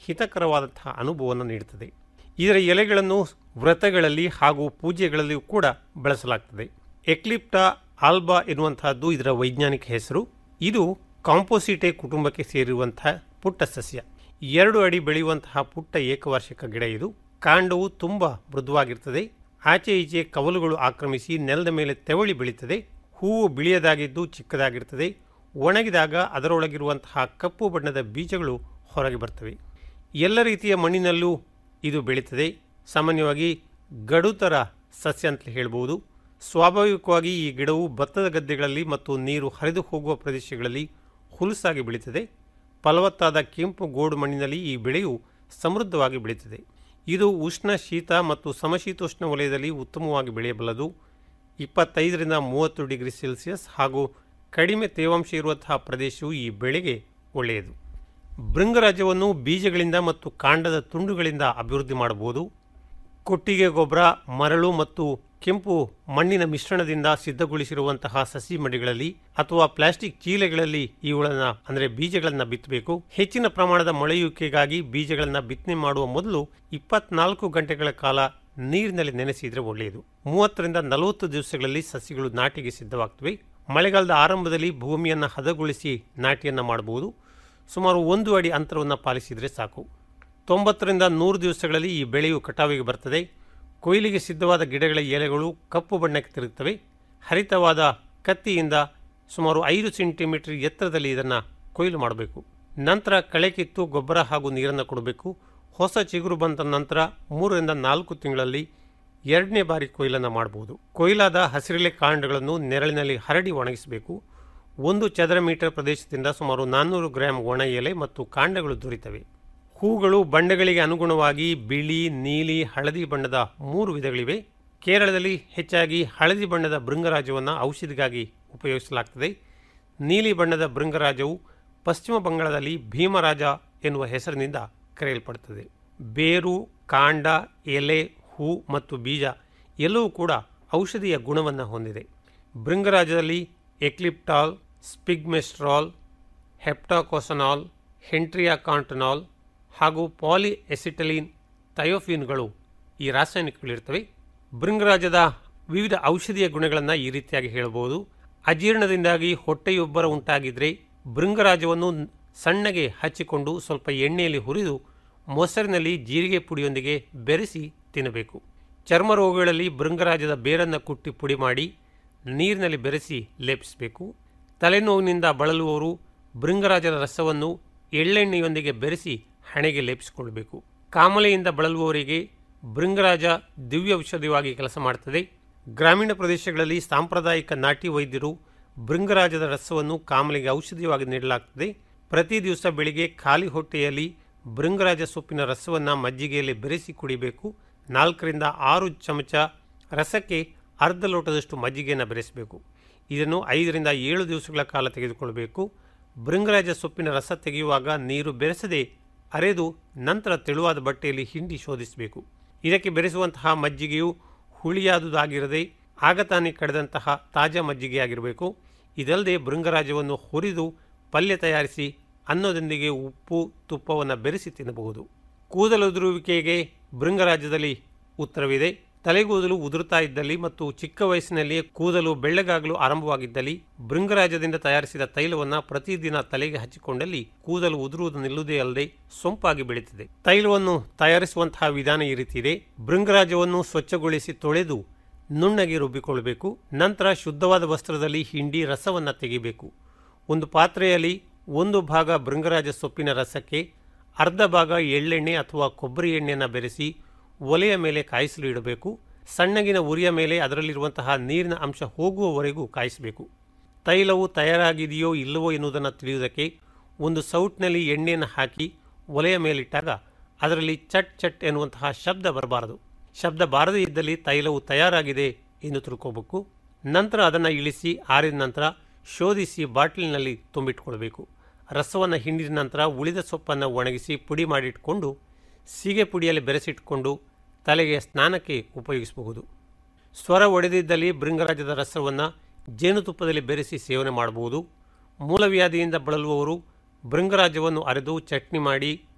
S9: ಹಿತಕರವಾದಂತಹ ಅನುಭವವನ್ನು ನೀಡುತ್ತದೆ ಇದರ ಎಲೆಗಳನ್ನು ವ್ರತಗಳಲ್ಲಿ ಹಾಗೂ ಪೂಜೆಗಳಲ್ಲಿಯೂ ಕೂಡ ಬಳಸಲಾಗ್ತದೆ ಎಕ್ಲಿಪ್ಟಾ ಆಲ್ಬಾ ಎನ್ನುವಂತಹದ್ದು ಇದರ ವೈಜ್ಞಾನಿಕ ಹೆಸರು ಇದು ಕಾಂಪೋಸಿಟೆ ಕುಟುಂಬಕ್ಕೆ ಸೇರಿರುವಂತಹ ಪುಟ್ಟ ಸಸ್ಯ ಎರಡು ಅಡಿ ಬೆಳೆಯುವಂತಹ ಪುಟ್ಟ ಏಕವಾರ್ಷಿಕ ಗಿಡ ಇದು ಕಾಂಡವು ತುಂಬ ಮೃದುವಾಗಿರ್ತದೆ ಆಚೆ ಈಚೆ ಕವಲುಗಳು ಆಕ್ರಮಿಸಿ ನೆಲದ ಮೇಲೆ ತೆವಳಿ ಬೆಳೀತದೆ ಹೂವು ಬಿಳಿಯದಾಗಿದ್ದು ಚಿಕ್ಕದಾಗಿರ್ತದೆ ಒಣಗಿದಾಗ ಅದರೊಳಗಿರುವಂತಹ ಕಪ್ಪು ಬಣ್ಣದ ಬೀಜಗಳು ಹೊರಗೆ ಬರ್ತವೆ ಎಲ್ಲ ರೀತಿಯ ಮಣ್ಣಿನಲ್ಲೂ ಇದು ಬೆಳೀತದೆ ಸಾಮಾನ್ಯವಾಗಿ ಗಡುತರ ಸಸ್ಯ ಅಂತ ಹೇಳ್ಬೋದು ಸ್ವಾಭಾವಿಕವಾಗಿ ಈ ಗಿಡವು ಭತ್ತದ ಗದ್ದೆಗಳಲ್ಲಿ ಮತ್ತು ನೀರು ಹರಿದು ಹೋಗುವ ಪ್ರದೇಶಗಳಲ್ಲಿ ಹುಲುಸಾಗಿ ಬೆಳೀತದೆ ಫಲವತ್ತಾದ ಕೆಂಪು ಗೋಡು ಮಣ್ಣಿನಲ್ಲಿ ಈ ಬೆಳೆಯು ಸಮೃದ್ಧವಾಗಿ ಬೆಳೀತದೆ ಇದು ಉಷ್ಣ ಶೀತ ಮತ್ತು ಸಮಶೀತೋಷ್ಣ ವಲಯದಲ್ಲಿ ಉತ್ತಮವಾಗಿ ಬೆಳೆಯಬಲ್ಲದು ಇಪ್ಪತ್ತೈದರಿಂದ ಮೂವತ್ತು ಡಿಗ್ರಿ ಸೆಲ್ಸಿಯಸ್ ಹಾಗೂ ಕಡಿಮೆ ತೇವಾಂಶ ಇರುವಂತಹ ಪ್ರದೇಶವು ಈ ಬೆಳೆಗೆ ಒಳ್ಳೆಯದು ಭೃಂಗರಾಜವನ್ನು ಬೀಜಗಳಿಂದ ಮತ್ತು ಕಾಂಡದ ತುಂಡುಗಳಿಂದ ಅಭಿವೃದ್ಧಿ ಮಾಡಬಹುದು ಕೊಟ್ಟಿಗೆ ಗೊಬ್ಬರ ಮರಳು ಮತ್ತು ಕೆಂಪು ಮಣ್ಣಿನ ಮಿಶ್ರಣದಿಂದ ಸಿದ್ಧಗೊಳಿಸಿರುವಂತಹ ಸಸಿ ಮಡಿಗಳಲ್ಲಿ ಅಥವಾ ಪ್ಲಾಸ್ಟಿಕ್ ಚೀಲೆಗಳಲ್ಲಿ ಇವುಗಳನ್ನು ಅಂದರೆ ಬೀಜಗಳನ್ನು ಬಿತ್ತಬೇಕು ಹೆಚ್ಚಿನ ಪ್ರಮಾಣದ ಮೊಳೆಯುವಿಕೆಗಾಗಿ ಬೀಜಗಳನ್ನು ಬಿತ್ತನೆ ಮಾಡುವ ಮೊದಲು ಇಪ್ಪತ್ನಾಲ್ಕು ಗಂಟೆಗಳ ಕಾಲ ನೀರಿನಲ್ಲಿ ನೆನೆಸಿದರೆ ಒಳ್ಳೆಯದು ಮೂವತ್ತರಿಂದ ನಲವತ್ತು ದಿವಸಗಳಲ್ಲಿ ಸಸಿಗಳು ನಾಟಿಗೆ ಸಿದ್ಧವಾಗ್ತವೆ ಮಳೆಗಾಲದ ಆರಂಭದಲ್ಲಿ ಭೂಮಿಯನ್ನು ಹದಗೊಳಿಸಿ ನಾಟಿಯನ್ನು ಮಾಡಬಹುದು ಸುಮಾರು ಒಂದು ಅಡಿ ಅಂತರವನ್ನು ಪಾಲಿಸಿದರೆ ಸಾಕು ತೊಂಬತ್ತರಿಂದ ನೂರು ದಿವಸಗಳಲ್ಲಿ ಈ ಬೆಳೆಯು ಕಟಾವಿಗೆ ಬರ್ತದೆ ಕೊಯ್ಲಿಗೆ ಸಿದ್ಧವಾದ ಗಿಡಗಳ ಎಲೆಗಳು ಕಪ್ಪು ಬಣ್ಣಕ್ಕೆ ತಿರುಗುತ್ತವೆ ಹರಿತವಾದ ಕತ್ತಿಯಿಂದ ಸುಮಾರು ಐದು ಸೆಂಟಿಮೀಟರ್ ಎತ್ತರದಲ್ಲಿ ಇದನ್ನು ಕೊಯ್ಲು ಮಾಡಬೇಕು ನಂತರ ಕಳೆ ಕಿತ್ತು ಗೊಬ್ಬರ ಹಾಗೂ ನೀರನ್ನು ಕೊಡಬೇಕು ಹೊಸ ಚಿಗುರು ಬಂದ ನಂತರ ಮೂರರಿಂದ ನಾಲ್ಕು ತಿಂಗಳಲ್ಲಿ ಎರಡನೇ ಬಾರಿ ಕೊಯ್ಲನ್ನು ಮಾಡಬಹುದು ಕೊಯ್ಲಾದ ಹಸಿರೆಲೆ ಕಾಂಡಗಳನ್ನು ನೆರಳಿನಲ್ಲಿ ಹರಡಿ ಒಣಗಿಸಬೇಕು ಒಂದು ಚದರ ಮೀಟರ್ ಪ್ರದೇಶದಿಂದ ಸುಮಾರು ನಾನ್ನೂರು ಗ್ರಾಂ ಒಣ ಎಲೆ ಮತ್ತು ಕಾಂಡಗಳು ದೊರೆತವೆ ಹೂಗಳು ಬಣ್ಣಗಳಿಗೆ ಅನುಗುಣವಾಗಿ ಬಿಳಿ ನೀಲಿ ಹಳದಿ ಬಣ್ಣದ ಮೂರು ವಿಧಗಳಿವೆ ಕೇರಳದಲ್ಲಿ ಹೆಚ್ಚಾಗಿ ಹಳದಿ ಬಣ್ಣದ ಭೃಂಗರಾಜವನ್ನು ಔಷಧಿಗಾಗಿ ಉಪಯೋಗಿಸಲಾಗ್ತದೆ ನೀಲಿ ಬಣ್ಣದ ಭೃಂಗರಾಜವು ಪಶ್ಚಿಮ ಬಂಗಾಳದಲ್ಲಿ ಭೀಮರಾಜ ಎನ್ನುವ ಹೆಸರಿನಿಂದ ಕರೆಯಲ್ಪಡುತ್ತದೆ ಬೇರು ಕಾಂಡ ಎಲೆ ಹೂ ಮತ್ತು ಬೀಜ ಎಲ್ಲವೂ ಕೂಡ ಔಷಧಿಯ ಗುಣವನ್ನು ಹೊಂದಿದೆ ಭೃಂಗರಾಜದಲ್ಲಿ ಎಕ್ಲಿಪ್ಟಾಲ್ ಸ್ಪಿಗ್ಮೆಸ್ಟ್ರಾಲ್ ಹೆಪ್ಟಾಕೋಸನಾಲ್ ಹೆಂಟ್ರಿಯಾಕಾಂಟನಾಲ್ ಹಾಗೂ ಪಾಲಿ ಎಸಿಟಲಿನ್ ಥಯೋಫಿನ್ಗಳು ಈ ರಾಸಾಯನಿಕಗಳಿರ್ತವೆ ಭೃಂಗರಾಜದ ವಿವಿಧ ಔಷಧೀಯ ಗುಣಗಳನ್ನು ಈ ರೀತಿಯಾಗಿ ಹೇಳಬಹುದು ಅಜೀರ್ಣದಿಂದಾಗಿ ಹೊಟ್ಟೆಯೊಬ್ಬರ ಉಂಟಾಗಿದ್ದರೆ ಭೃಂಗರಾಜವನ್ನು ಸಣ್ಣಗೆ ಹಚ್ಚಿಕೊಂಡು ಸ್ವಲ್ಪ ಎಣ್ಣೆಯಲ್ಲಿ ಹುರಿದು ಮೊಸರಿನಲ್ಲಿ ಜೀರಿಗೆ ಪುಡಿಯೊಂದಿಗೆ ಬೆರೆಸಿ ತಿನ್ನಬೇಕು ಚರ್ಮ ರೋಗಗಳಲ್ಲಿ ಭೃಂಗರಾಜದ ಬೇರನ್ನು ಕುಟ್ಟಿ ಪುಡಿ ಮಾಡಿ ನೀರಿನಲ್ಲಿ ಬೆರೆಸಿ ಲೇಪಿಸಬೇಕು ತಲೆನೋವಿನಿಂದ ಬಳಲುವವರು ಭೃಂಗರಾಜದ ರಸವನ್ನು ಎಳ್ಳೆಣ್ಣೆಯೊಂದಿಗೆ ಬೆರೆಸಿ ಹಣೆಗೆ ಲೇಪಿಸಿಕೊಳ್ಳಬೇಕು ಕಾಮಲೆಯಿಂದ ಬಳಲುವವರಿಗೆ ಭೃಂಗರಾಜ ದಿವ್ಯ ಔಷಧಿಯಾಗಿ ಕೆಲಸ ಮಾಡುತ್ತದೆ ಗ್ರಾಮೀಣ ಪ್ರದೇಶಗಳಲ್ಲಿ ಸಾಂಪ್ರದಾಯಿಕ ನಾಟಿ ವೈದ್ಯರು ಭೃಂಗರಾಜದ ರಸವನ್ನು ಕಾಮಲೆಗೆ ಔಷಧಿಯಾಗಿ ನೀಡಲಾಗುತ್ತದೆ ಪ್ರತಿ ದಿವಸ ಬೆಳಿಗ್ಗೆ ಖಾಲಿ ಹೊಟ್ಟೆಯಲ್ಲಿ ಭೃಂಗರಾಜ ಸೊಪ್ಪಿನ ರಸವನ್ನು ಮಜ್ಜಿಗೆಯಲ್ಲಿ ಬೆರೆಸಿ ಕುಡಿಬೇಕು ನಾಲ್ಕರಿಂದ ಆರು ಚಮಚ ರಸಕ್ಕೆ ಅರ್ಧ ಲೋಟದಷ್ಟು ಮಜ್ಜಿಗೆಯನ್ನು ಬೆರೆಸಬೇಕು ಇದನ್ನು ಐದರಿಂದ ಏಳು ದಿವಸಗಳ ಕಾಲ ತೆಗೆದುಕೊಳ್ಳಬೇಕು ಭೃಂಗರಾಜ ಸೊಪ್ಪಿನ ರಸ ತೆಗೆಯುವಾಗ ನೀರು ಬೆರೆಸದೆ ಅರೆದು ನಂತರ ತೆಳುವಾದ ಬಟ್ಟೆಯಲ್ಲಿ ಹಿಂಡಿ ಶೋಧಿಸಬೇಕು ಇದಕ್ಕೆ ಬೆರೆಸುವಂತಹ ಮಜ್ಜಿಗೆಯು ಹುಳಿಯಾದುದಾಗಿರದೆ ಆಗ ತಾನೇ ಕಳೆದಂತಹ ತಾಜಾ ಮಜ್ಜಿಗೆಯಾಗಿರಬೇಕು ಇದಲ್ಲದೆ ಭೃಂಗರಾಜವನ್ನು ಹುರಿದು ಪಲ್ಯ ತಯಾರಿಸಿ ಅನ್ನದೊಂದಿಗೆ ಉಪ್ಪು ತುಪ್ಪವನ್ನು ಬೆರೆಸಿ ತಿನ್ನಬಹುದು ಕೂದಲುದುರುವಿಕೆಗೆ ಭೃಂಗರಾಜ್ಯದಲ್ಲಿ ಉತ್ತರವಿದೆ ತಲೆಗೂದಲು ಉದುರುತ್ತಾ ಇದ್ದಲ್ಲಿ ಮತ್ತು ಚಿಕ್ಕ ವಯಸ್ಸಿನಲ್ಲಿಯೇ ಕೂದಲು ಬೆಳ್ಳಗಾಗಲು ಆರಂಭವಾಗಿದ್ದಲ್ಲಿ ಭೃಂಗರಾಜದಿಂದ ತಯಾರಿಸಿದ ತೈಲವನ್ನು ಪ್ರತಿದಿನ ತಲೆಗೆ ಹಚ್ಚಿಕೊಂಡಲ್ಲಿ ಕೂದಲು ಉದುರುವುದು ನಿಲ್ಲುವುದೇ ಅಲ್ಲದೆ ಸೊಂಪಾಗಿ ಬೆಳೀತದೆ ತೈಲವನ್ನು ತಯಾರಿಸುವಂತಹ ವಿಧಾನ ಈ ರೀತಿ ಇದೆ ಭೃಂಗರಾಜವನ್ನು ಸ್ವಚ್ಛಗೊಳಿಸಿ ತೊಳೆದು ನುಣ್ಣಗೆ ರುಬ್ಬಿಕೊಳ್ಳಬೇಕು ನಂತರ ಶುದ್ಧವಾದ ವಸ್ತ್ರದಲ್ಲಿ ಹಿಂಡಿ ರಸವನ್ನು ತೆಗೆಯಬೇಕು ಒಂದು ಪಾತ್ರೆಯಲ್ಲಿ ಒಂದು ಭಾಗ ಭೃಂಗರಾಜ ಸೊಪ್ಪಿನ ರಸಕ್ಕೆ ಅರ್ಧ ಭಾಗ ಎಳ್ಳೆಣ್ಣೆ ಅಥವಾ ಕೊಬ್ಬರಿ ಎಣ್ಣೆಯನ್ನು ಬೆರೆಸಿ ಒಲೆಯ ಮೇಲೆ ಕಾಯಿಸಲು ಇಡಬೇಕು ಸಣ್ಣಗಿನ ಉರಿಯ ಮೇಲೆ ಅದರಲ್ಲಿರುವಂತಹ ನೀರಿನ ಅಂಶ ಹೋಗುವವರೆಗೂ ಕಾಯಿಸಬೇಕು ತೈಲವು ತಯಾರಾಗಿದೆಯೋ ಇಲ್ಲವೋ ಎನ್ನುವುದನ್ನು ತಿಳಿಯುವುದಕ್ಕೆ ಒಂದು ಸೌಟ್ನಲ್ಲಿ ಎಣ್ಣೆಯನ್ನು ಹಾಕಿ ಒಲೆಯ ಮೇಲಿಟ್ಟಾಗ ಅದರಲ್ಲಿ ಚಟ್ ಚಟ್ ಎನ್ನುವಂತಹ ಶಬ್ದ ಬರಬಾರದು ಶಬ್ದ ಬಾರದೇ ಇದ್ದಲ್ಲಿ ತೈಲವು ತಯಾರಾಗಿದೆ ಎಂದು ತಿಳ್ಕೋಬೇಕು ನಂತರ ಅದನ್ನು ಇಳಿಸಿ ಆರಿದ ನಂತರ ಶೋಧಿಸಿ ಬಾಟ್ಲಿನಲ್ಲಿ ತುಂಬಿಟ್ಕೊಳ್ಬೇಕು ರಸವನ್ನು ಹಿಂಡಿದ ನಂತರ ಉಳಿದ ಸೊಪ್ಪನ್ನು ಒಣಗಿಸಿ ಪುಡಿ ಮಾಡಿಟ್ಕೊಂಡು ಸೀಗೆ ಪುಡಿಯಲ್ಲಿ ಬೆರೆಸಿಟ್ಕೊಂಡು ತಲೆಗೆ ಸ್ನಾನಕ್ಕೆ ಉಪಯೋಗಿಸಬಹುದು ಸ್ವರ ಒಡೆದಿದ್ದಲ್ಲಿ ಭೃಂಗರಾಜದ ರಸವನ್ನು ಜೇನುತುಪ್ಪದಲ್ಲಿ ಬೆರೆಸಿ ಸೇವನೆ ಮಾಡಬಹುದು ಮೂಲವ್ಯಾಧಿಯಿಂದ ಬಳಲುವವರು ಭೃಂಗರಾಜವನ್ನು ಅರೆದು ಚಟ್ನಿ ಮಾಡಿ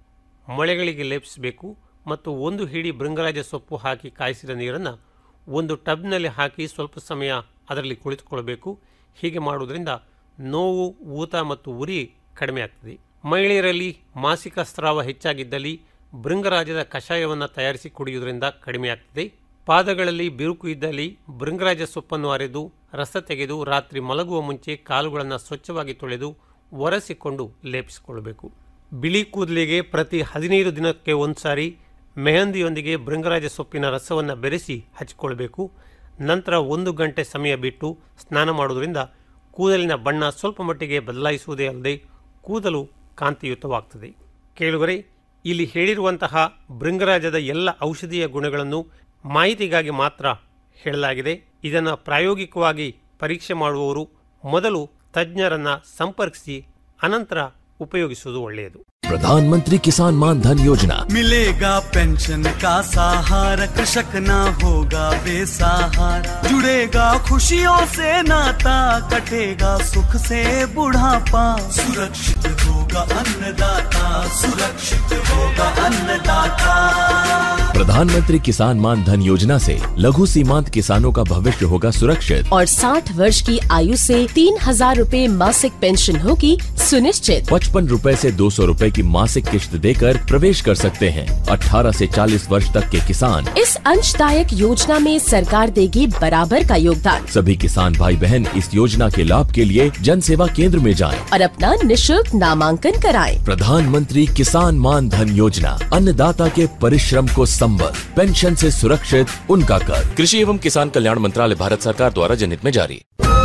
S9: ಮೊಳೆಗಳಿಗೆ ಲೇಪಿಸಬೇಕು ಮತ್ತು ಒಂದು ಹಿಡಿ ಭೃಂಗರಾಜ ಸೊಪ್ಪು ಹಾಕಿ ಕಾಯಿಸಿದ ನೀರನ್ನು ಒಂದು ಟಬ್ನಲ್ಲಿ ಹಾಕಿ ಸ್ವಲ್ಪ ಸಮಯ ಅದರಲ್ಲಿ ಕುಳಿತುಕೊಳ್ಬೇಕು ಹೀಗೆ ಮಾಡುವುದರಿಂದ ನೋವು ಊತ ಮತ್ತು ಉರಿ ಕಡಿಮೆ ಆಗ್ತದೆ ಮಹಿಳೆಯರಲ್ಲಿ ಮಾಸಿಕ ಸ್ರಾವ ಹೆಚ್ಚಾಗಿದ್ದಲ್ಲಿ ಭೃಂಗರಾಜದ ಕಷಾಯವನ್ನು ತಯಾರಿಸಿ ಕುಡಿಯುವುದರಿಂದ ಕಡಿಮೆ ಆಗ್ತದೆ ಪಾದಗಳಲ್ಲಿ ಬಿರುಕು ಇದ್ದಲ್ಲಿ ಭೃಂಗರಾಜ ಸೊಪ್ಪನ್ನು ಅರೆದು ರಸ ತೆಗೆದು ರಾತ್ರಿ ಮಲಗುವ ಮುಂಚೆ ಕಾಲುಗಳನ್ನು ಸ್ವಚ್ಛವಾಗಿ ತೊಳೆದು ಒರೆಸಿಕೊಂಡು ಲೇಪಿಸಿಕೊಳ್ಳಬೇಕು ಬಿಳಿ ಕೂದಲಿಗೆ ಪ್ರತಿ ಹದಿನೈದು ದಿನಕ್ಕೆ ಒಂದ್ಸಾರಿ ಮೆಹಂದಿಯೊಂದಿಗೆ ಭೃಂಗರಾಜ ಸೊಪ್ಪಿನ ರಸವನ್ನು ಬೆರೆಸಿ ಹಚ್ಚಿಕೊಳ್ಬೇಕು ನಂತರ ಒಂದು ಗಂಟೆ ಸಮಯ ಬಿಟ್ಟು ಸ್ನಾನ ಮಾಡುವುದರಿಂದ ಕೂದಲಿನ ಬಣ್ಣ ಸ್ವಲ್ಪ ಮಟ್ಟಿಗೆ ಬದಲಾಯಿಸುವುದೇ ಅಲ್ಲದೆ ಕೂದಲು ಕಾಂತಿಯುತವಾಗ್ತದೆ ಕೇಳುವರೆ ಇಲ್ಲಿ ಹೇಳಿರುವಂತಹ ಭೃಂಗರಾಜದ ಎಲ್ಲ ಔಷಧೀಯ ಗುಣಗಳನ್ನು ಮಾಹಿತಿಗಾಗಿ ಮಾತ್ರ ಹೇಳಲಾಗಿದೆ ಇದನ್ನು ಪ್ರಾಯೋಗಿಕವಾಗಿ ಪರೀಕ್ಷೆ ಮಾಡುವವರು ಮೊದಲು ತಜ್ಞರನ್ನ ಸಂಪರ್ಕಿಸಿ ಅನಂತರ ಉಪಯೋಗಿಸುವುದು ಒಳ್ಳೆಯದು
S10: प्रधानमंत्री किसान मान धन योजना
S11: मिलेगा पेंशन का सहारा कृषक ना होगा बेसहारा जुड़ेगा खुशियों से नाता कटेगा सुख से बुढ़ापा सुरक्षित होगा अन्नदाता सुरक्षित होगा अन्नदाता
S10: प्रधानमंत्री किसान मान धन योजना से लघु सीमांत किसानों का भविष्य होगा सुरक्षित
S12: और 60 वर्ष की आयु से तीन हजार रूपए मासिक पेंशन होगी सुनिश्चित
S10: पचपन रूपए से दो सौ रूपए की मासिक किश्त देकर प्रवेश कर सकते हैं 18 से 40 वर्ष तक के किसान
S12: इस अंशदायक योजना में सरकार देगी बराबर का योगदान
S10: सभी किसान भाई बहन इस योजना के लाभ के लिए जन सेवा केंद्र में जाएं।
S12: और अपना निशुल्क नामांकन कराएं।
S10: प्रधानमंत्री किसान मान धन योजना अन्नदाता के परिश्रम को संबल पेंशन से सुरक्षित उनका कर कृषि एवं किसान कल्याण मंत्रालय भारत सरकार द्वारा जनहित में जारी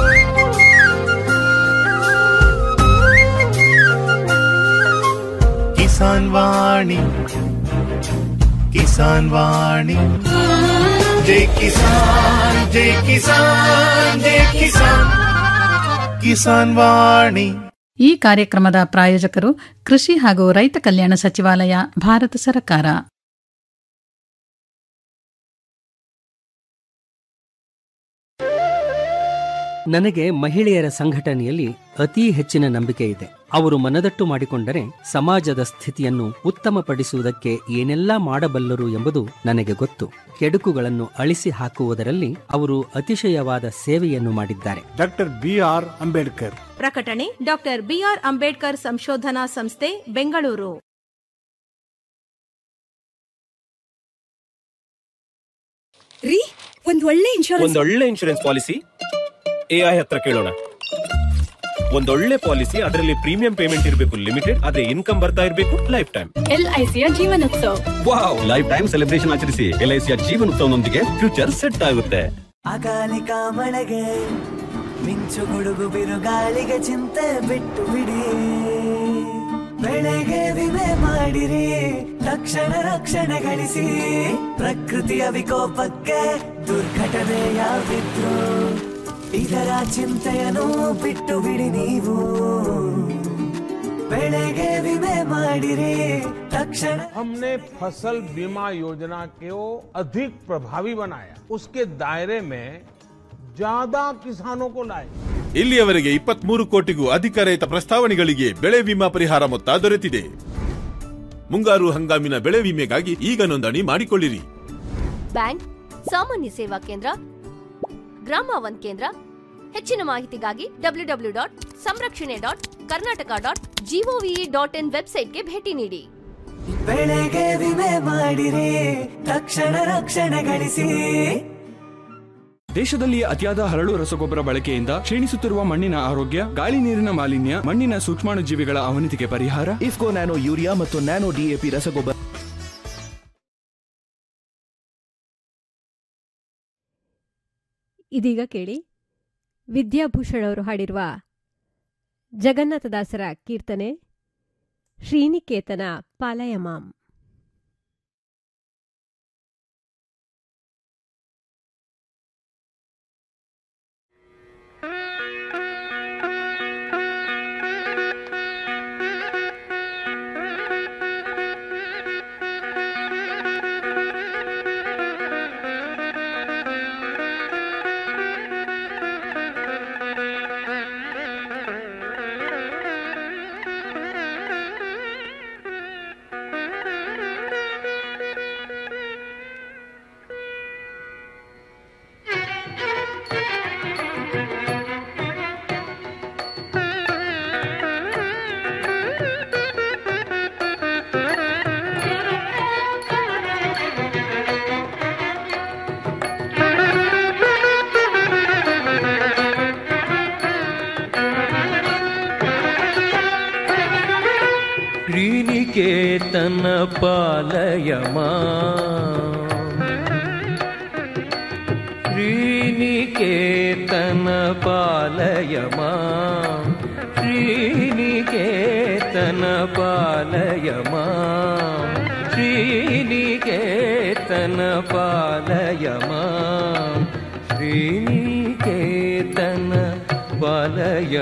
S3: ಕಿಸಾನ್ ವಾಣಿ ಕಿಸಾನ್ ವಾಣಿ ಜೈ ಕಿಸಾನ್ ಜೈ ಕಿಸಾನ್ ಜೈ ಕಿಸಾನ್ ಕಿಸಾನ್ ವಾಣಿ
S2: ಈ ಕಾರ್ಯಕ್ರಮದ ಪ್ರಾಯೋಜಕರು ಕೃಷಿ ಹಾಗೂ ರೈತ ಕಲ್ಯಾಣ ಸಚಿವಾಲಯ ಭಾರತ ಸರ್ಕಾರ
S13: ನನಗೆ ಮಹಿಳೆಯರ ಸಂಘಟನೆಯಲ್ಲಿ ಅತಿ ಹೆಚ್ಚಿನ ನಂಬಿಕೆ ಇದೆ ಅವರು ಮನದಟ್ಟು ಮಾಡಿಕೊಂಡರೆ ಸಮಾಜದ ಸ್ಥಿತಿಯನ್ನು ಉತ್ತಮಪಡಿಸುವುದಕ್ಕೆ ಏನೆಲ್ಲ ಮಾಡಬಲ್ಲರು ಎಂಬುದು ನನಗೆ ಗೊತ್ತು ಕೆಡುಕುಗಳನ್ನು ಅಳಿಸಿ ಹಾಕುವುದರಲ್ಲಿ ಅವರು ಅತಿಶಯವಾದ ಸೇವೆಯನ್ನು ಮಾಡಿದ್ದಾರೆ
S14: ಡಾಕ್ಟರ್ ಬಿ ಆರ್ ಅಂಬೇಡ್ಕರ್
S15: ಪ್ರಕಟಣೆ ಡಾಕ್ಟರ್ ಬಿಆರ್ ಅಂಬೇಡ್ಕರ್ ಸಂಶೋಧನಾ ಸಂಸ್ಥೆ ಬೆಂಗಳೂರು
S16: ರೀ ಒಂದ್ ಒಳ್ಳೆ ಇನ್ಶೂರೆನ್ಸ್
S17: ಒಂದೊಳ್ಳೆ ಇನ್ಶೂರೆನ್ಸ್ ಪಾಲಿಸಿ ಎಐ ಹತ್ರ ಕೇಳೋಣ ಒಂದೊಳ್ಳೆ ಪಾಲಿಸಿ ಅದರಲ್ಲಿ ಪ್ರೀಮಿಯಂ ಪೇಮೆಂಟ್ ಇರಬೇಕು ಲಿಮಿಟೆಡ್ ಅದೇ ಇನ್ಕಮ್ ಬರ್ತಾ ಇರಬೇಕು ಲೈಫ್ ಟೈಮ್
S16: ಎಲ್ಐಸಿಯ Jeevanotsav
S17: wow life time celebration ಆಚರಿಸಿ ಎಲ್ಐಸಿಯ ಜೀವನೋತ್ಸವನೊಂದಿಗೆ ಫ್ಯೂಚರ್ ಸೆಟ್ ಆಗುತ್ತೆ
S11: ಅಕಾಲಿಕ ಮಳೆಗೆ ಮಿಂಚು ಗುಡುಗು ಬಿರುಗಾಳಿಗೆ ಚಿಂತೆ ಬಿಟ್ಟು ಬಿಡಿ ಬೆಳೆಗೆ ವಿಮೆ ಮಾಡಿರಿ ತಕ್ಷಣ ರಕ್ಷಣೆ ಗಳಿಸಿ ಪ್ರಕೃತಿಯ ವಿಕೋಪಕ್ಕೆ ದುರ್ಘಟನೆ ಯಾವಿದ್ರು ಇದರ ಚಿಂತೆಯನ್ನು ಬಿಟ್ಟು ಬಿಡಿ ನೀವು ಬೆಳೆಗೆ ವಿಮೆ ಮಾಡಿರಿ ತಕ್ಷಣ
S18: हमने फसल बीमा योजना को अधिक प्रभावी बनाया उसके दायरे में ज्यादा किसानों को लाए
S19: ಇಲ್ಲಿಯವರೆಗೆ ಇಪ್ಪತ್ಮೂರು ಕೋಟಿಗೂ ಅಧಿಕ ರೈತ ಪ್ರಸ್ತಾವನೆಗಳಿಗೆ ಬೆಳೆ ವಿಮಾ ಪರಿಹಾರ ಮೊತ್ತ ದೊರೆತಿದೆ ಮುಂಗಾರು ಹಂಗಾಮಿನ ಬೆಳೆ ವಿಮೆಗಾಗಿ ಈಗ ನೋಂದಣಿ ಮಾಡಿಕೊಳ್ಳಿರಿ
S20: ಬ್ಯಾಂಕ್ ಸಾಮಾನ್ಯ ಸೇವಾ ಕೇಂದ್ರ ಗ್ರಾಮ ಒನ್ ಕೇಂದ್ರ ಹೆಚ್ಚಿನ ಮಾಹಿತಿಗಾಗಿ W W dot Samrakshane dot Karnataka dot G O V dot in ವೆಬ್ಸೈಟ್ಗೆ ಭೇಟಿ ನೀಡಿ
S11: ಬೆಳೆಗೆ ವಿಮೆ ಮಾಡಿರಿ ತಕ್ಷಣ ರಕ್ಷಣೆ ಗಳಿಸಿ
S21: ದೇಶದಲ್ಲಿ ಅತಿಯಾದ ಹರಳು ರಸಗೊಬ್ಬರ ಬಳಕೆಯಿಂದ ಕ್ಷೀಣಿಸುತ್ತಿರುವ ಮಣ್ಣಿನ ಆರೋಗ್ಯ ಗಾಳಿ ನೀರಿನ ಮಾಲಿನ್ಯ ಮಣ್ಣಿನ ಸೂಕ್ಷ್ಮಾಣುಜೀವಿಗಳ ಅವನತಿಗೆ ಪರಿಹಾರ
S22: ಇಫ್ಕೋ ನ್ಯಾನೋ ಯೂರಿಯಾ ಮತ್ತು ನ್ಯಾನೋ ಡಿಎಪಿ ರಸಗೊಬ್ಬರ
S23: ಇದೀಗ ಕೇಳಿ ವಿದ್ಯಾಭೂಷಣ್ ಅವರು ಹಾಡಿರುವ ಜಗನ್ನಾಥದಾಸರ ಕೀರ್ತನೆ ಶ್ರೀನಿಕೇತನ ಪಾಲಯಮಾಂ
S24: Thank you.
S1: ಶ್ರೀನಿಕೇತನ ಪಾಲಯ ಶ್ರೀನಿಕೇತನ ಪಾಲಯ ಶ್ರೀನಿಕೇತನ ಪಾಲಯ ಶ್ರೀನಿಕೇತನ ಪಾಲಯ ಶ್ರೀನಿಕೇತನ ಪಾಲಯ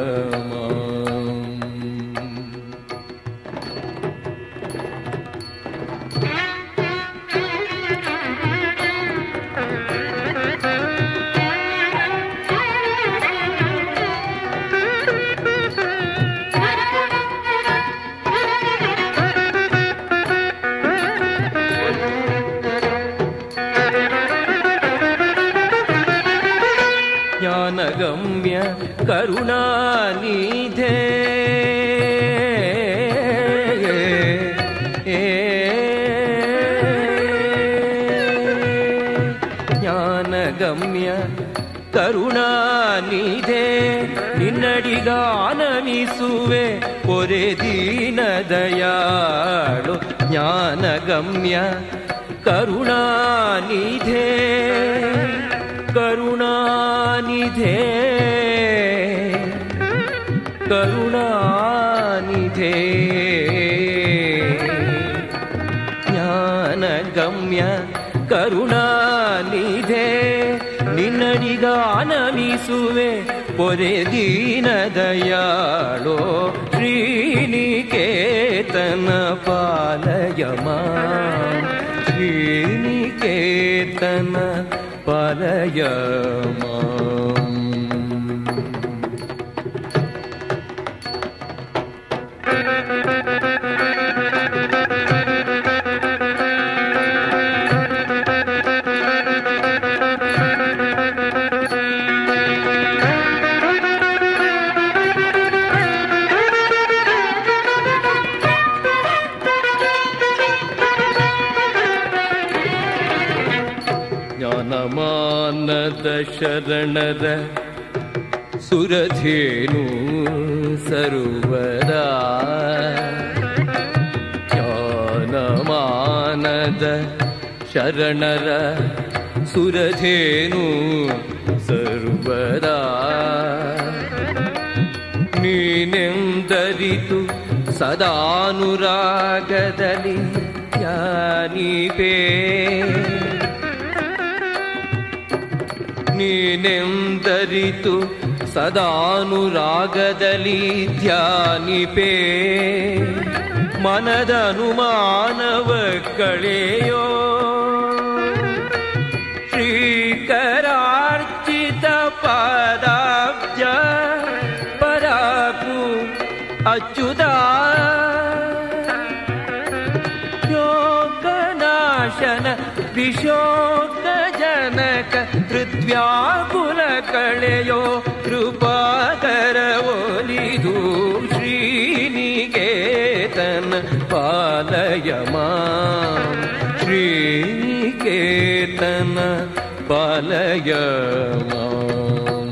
S1: ಜ್ಞಾನಗಮ್ಯ ಕರುಣಾನಿಧೆ ಜ್ಞಾನಗಮ್ಯ ಕರುಣಾನಿಧೆ ನಿನ್ನಡಿಗಾನನಿಸುವೆ ಪೊರೆ ದೀನ ದಯಾಳು ಜ್ಞಾನಗಮ್ಯ ಕರುಣಾನಿಧೆ ಕರುಣಾನಿಧೆ ಕರುಣಾನಿಧೆ ಜ್ಞಾನಗಮ್ಯ ಕರುಣಾನಿಧೆ ನಿನ್ನಡಿಗಾನನಿಸುವೆ ಪೊರೆ ದೀನ ದಯಾಳೋ ಶ್ರೀನಿಕೇತನ ಪಾಲಯಮ ಶ್ರೀನಿಕೇತನ ಪಾಲಯಮ ಜ್ಞಾನಮಾನದ ಶರಣರ ಸುರಧೇನು ಸರುವರ ಜ್ಞಾನಮಾನದ ಶರಣರ ಸುರಧೇನು ಸರ್ವರ ನೀನೆಂದರಿತು ಸದಾನುರಾಗದಲ್ಲಿ ಜ್ಞಾನಿಪೇ ನೀನೆಂದರಿತು ಸದಾನುರಾಗದಲ್ಲಿ ಧ್ಯಾನಿಪೇ ಮನದ ಅನುಮಾನವ ಕಳೆಯೋ ಶ್ರೀಕರಾರ್ಚಿತ ಪದಾಬ್ಜ ಪರಾಕು ಅಚ್ಯುತ ಶೋಕನಾಶನ ವಿಶೋಕ ಜನಕ ಹೃದ್ವ್ಯಾಕುಲ ಕಳೆಯೋ ಕೃಪಾಕರ ಒಲಿದು ಶ್ರೀನಿಕೇತನ ಪಾಲಯ ಮಾಂ ಶ್ರೀನಿಕೇತನ ಪಾಲಯ ಮಾಂ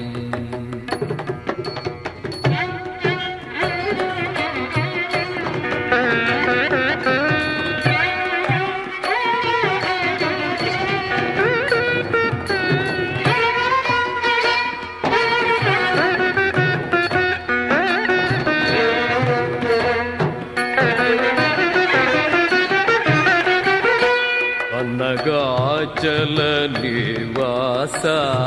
S1: ಅನ್ನಗಾಚಲ ನಿವಾಸ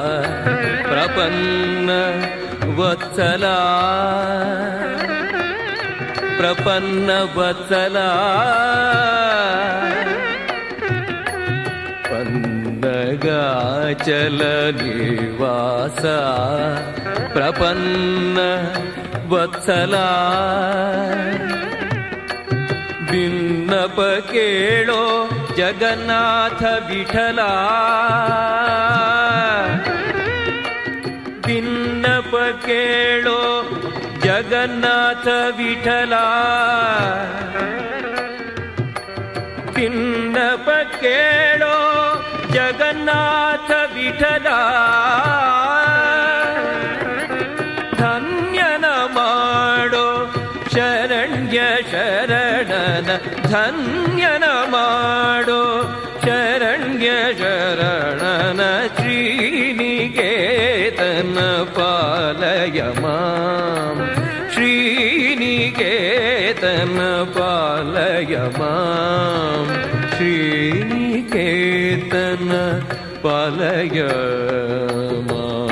S1: ಪ್ರಪನ್ನ ವತ್ಸಲ ಪ್ರಪನ್ನ ವತ್ಸಲ ಪನ್ನಗಾಚಲ ನಿವಾಸ ಪ್ರಪನ್ನ ವತ್ಸಲ ಭಿನ್ನಪ ಕೇಳೋ ಜಗನ್ನಾಥ ವಿಠಲ ಭಿನ್ನಪ ಕೇಳೋ ಜಗನ್ನಾಥ ವಿಠಲ ಭಿನ್ನಪ ಕೇಳೋ ಜಗನ್ನಾಥ ವಿಠಲ ಧನ್ಯನ ಮಾಡೋ ಶರಣ್ಯ ಶರಣನ ಧನ್ಯ गणन श्रीनिकेतन पालय माम् श्रीनिकेतन पालय माम् श्रीनिकेतन पालय माम्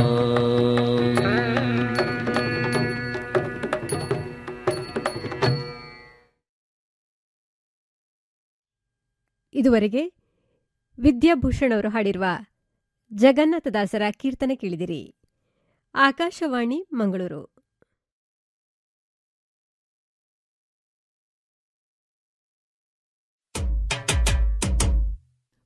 S23: ಇದುವರೆಗೆ ವಿದ್ಯಾಭೂಷಣ್ ಅವರು ಹಾಡಿರುವ ಜಗನ್ನಾಥದಾಸರ ಕೀರ್ತನೆ ಕೇಳಿದಿರಿ ಆಕಾಶವಾಣಿ ಮಂಗಳೂರು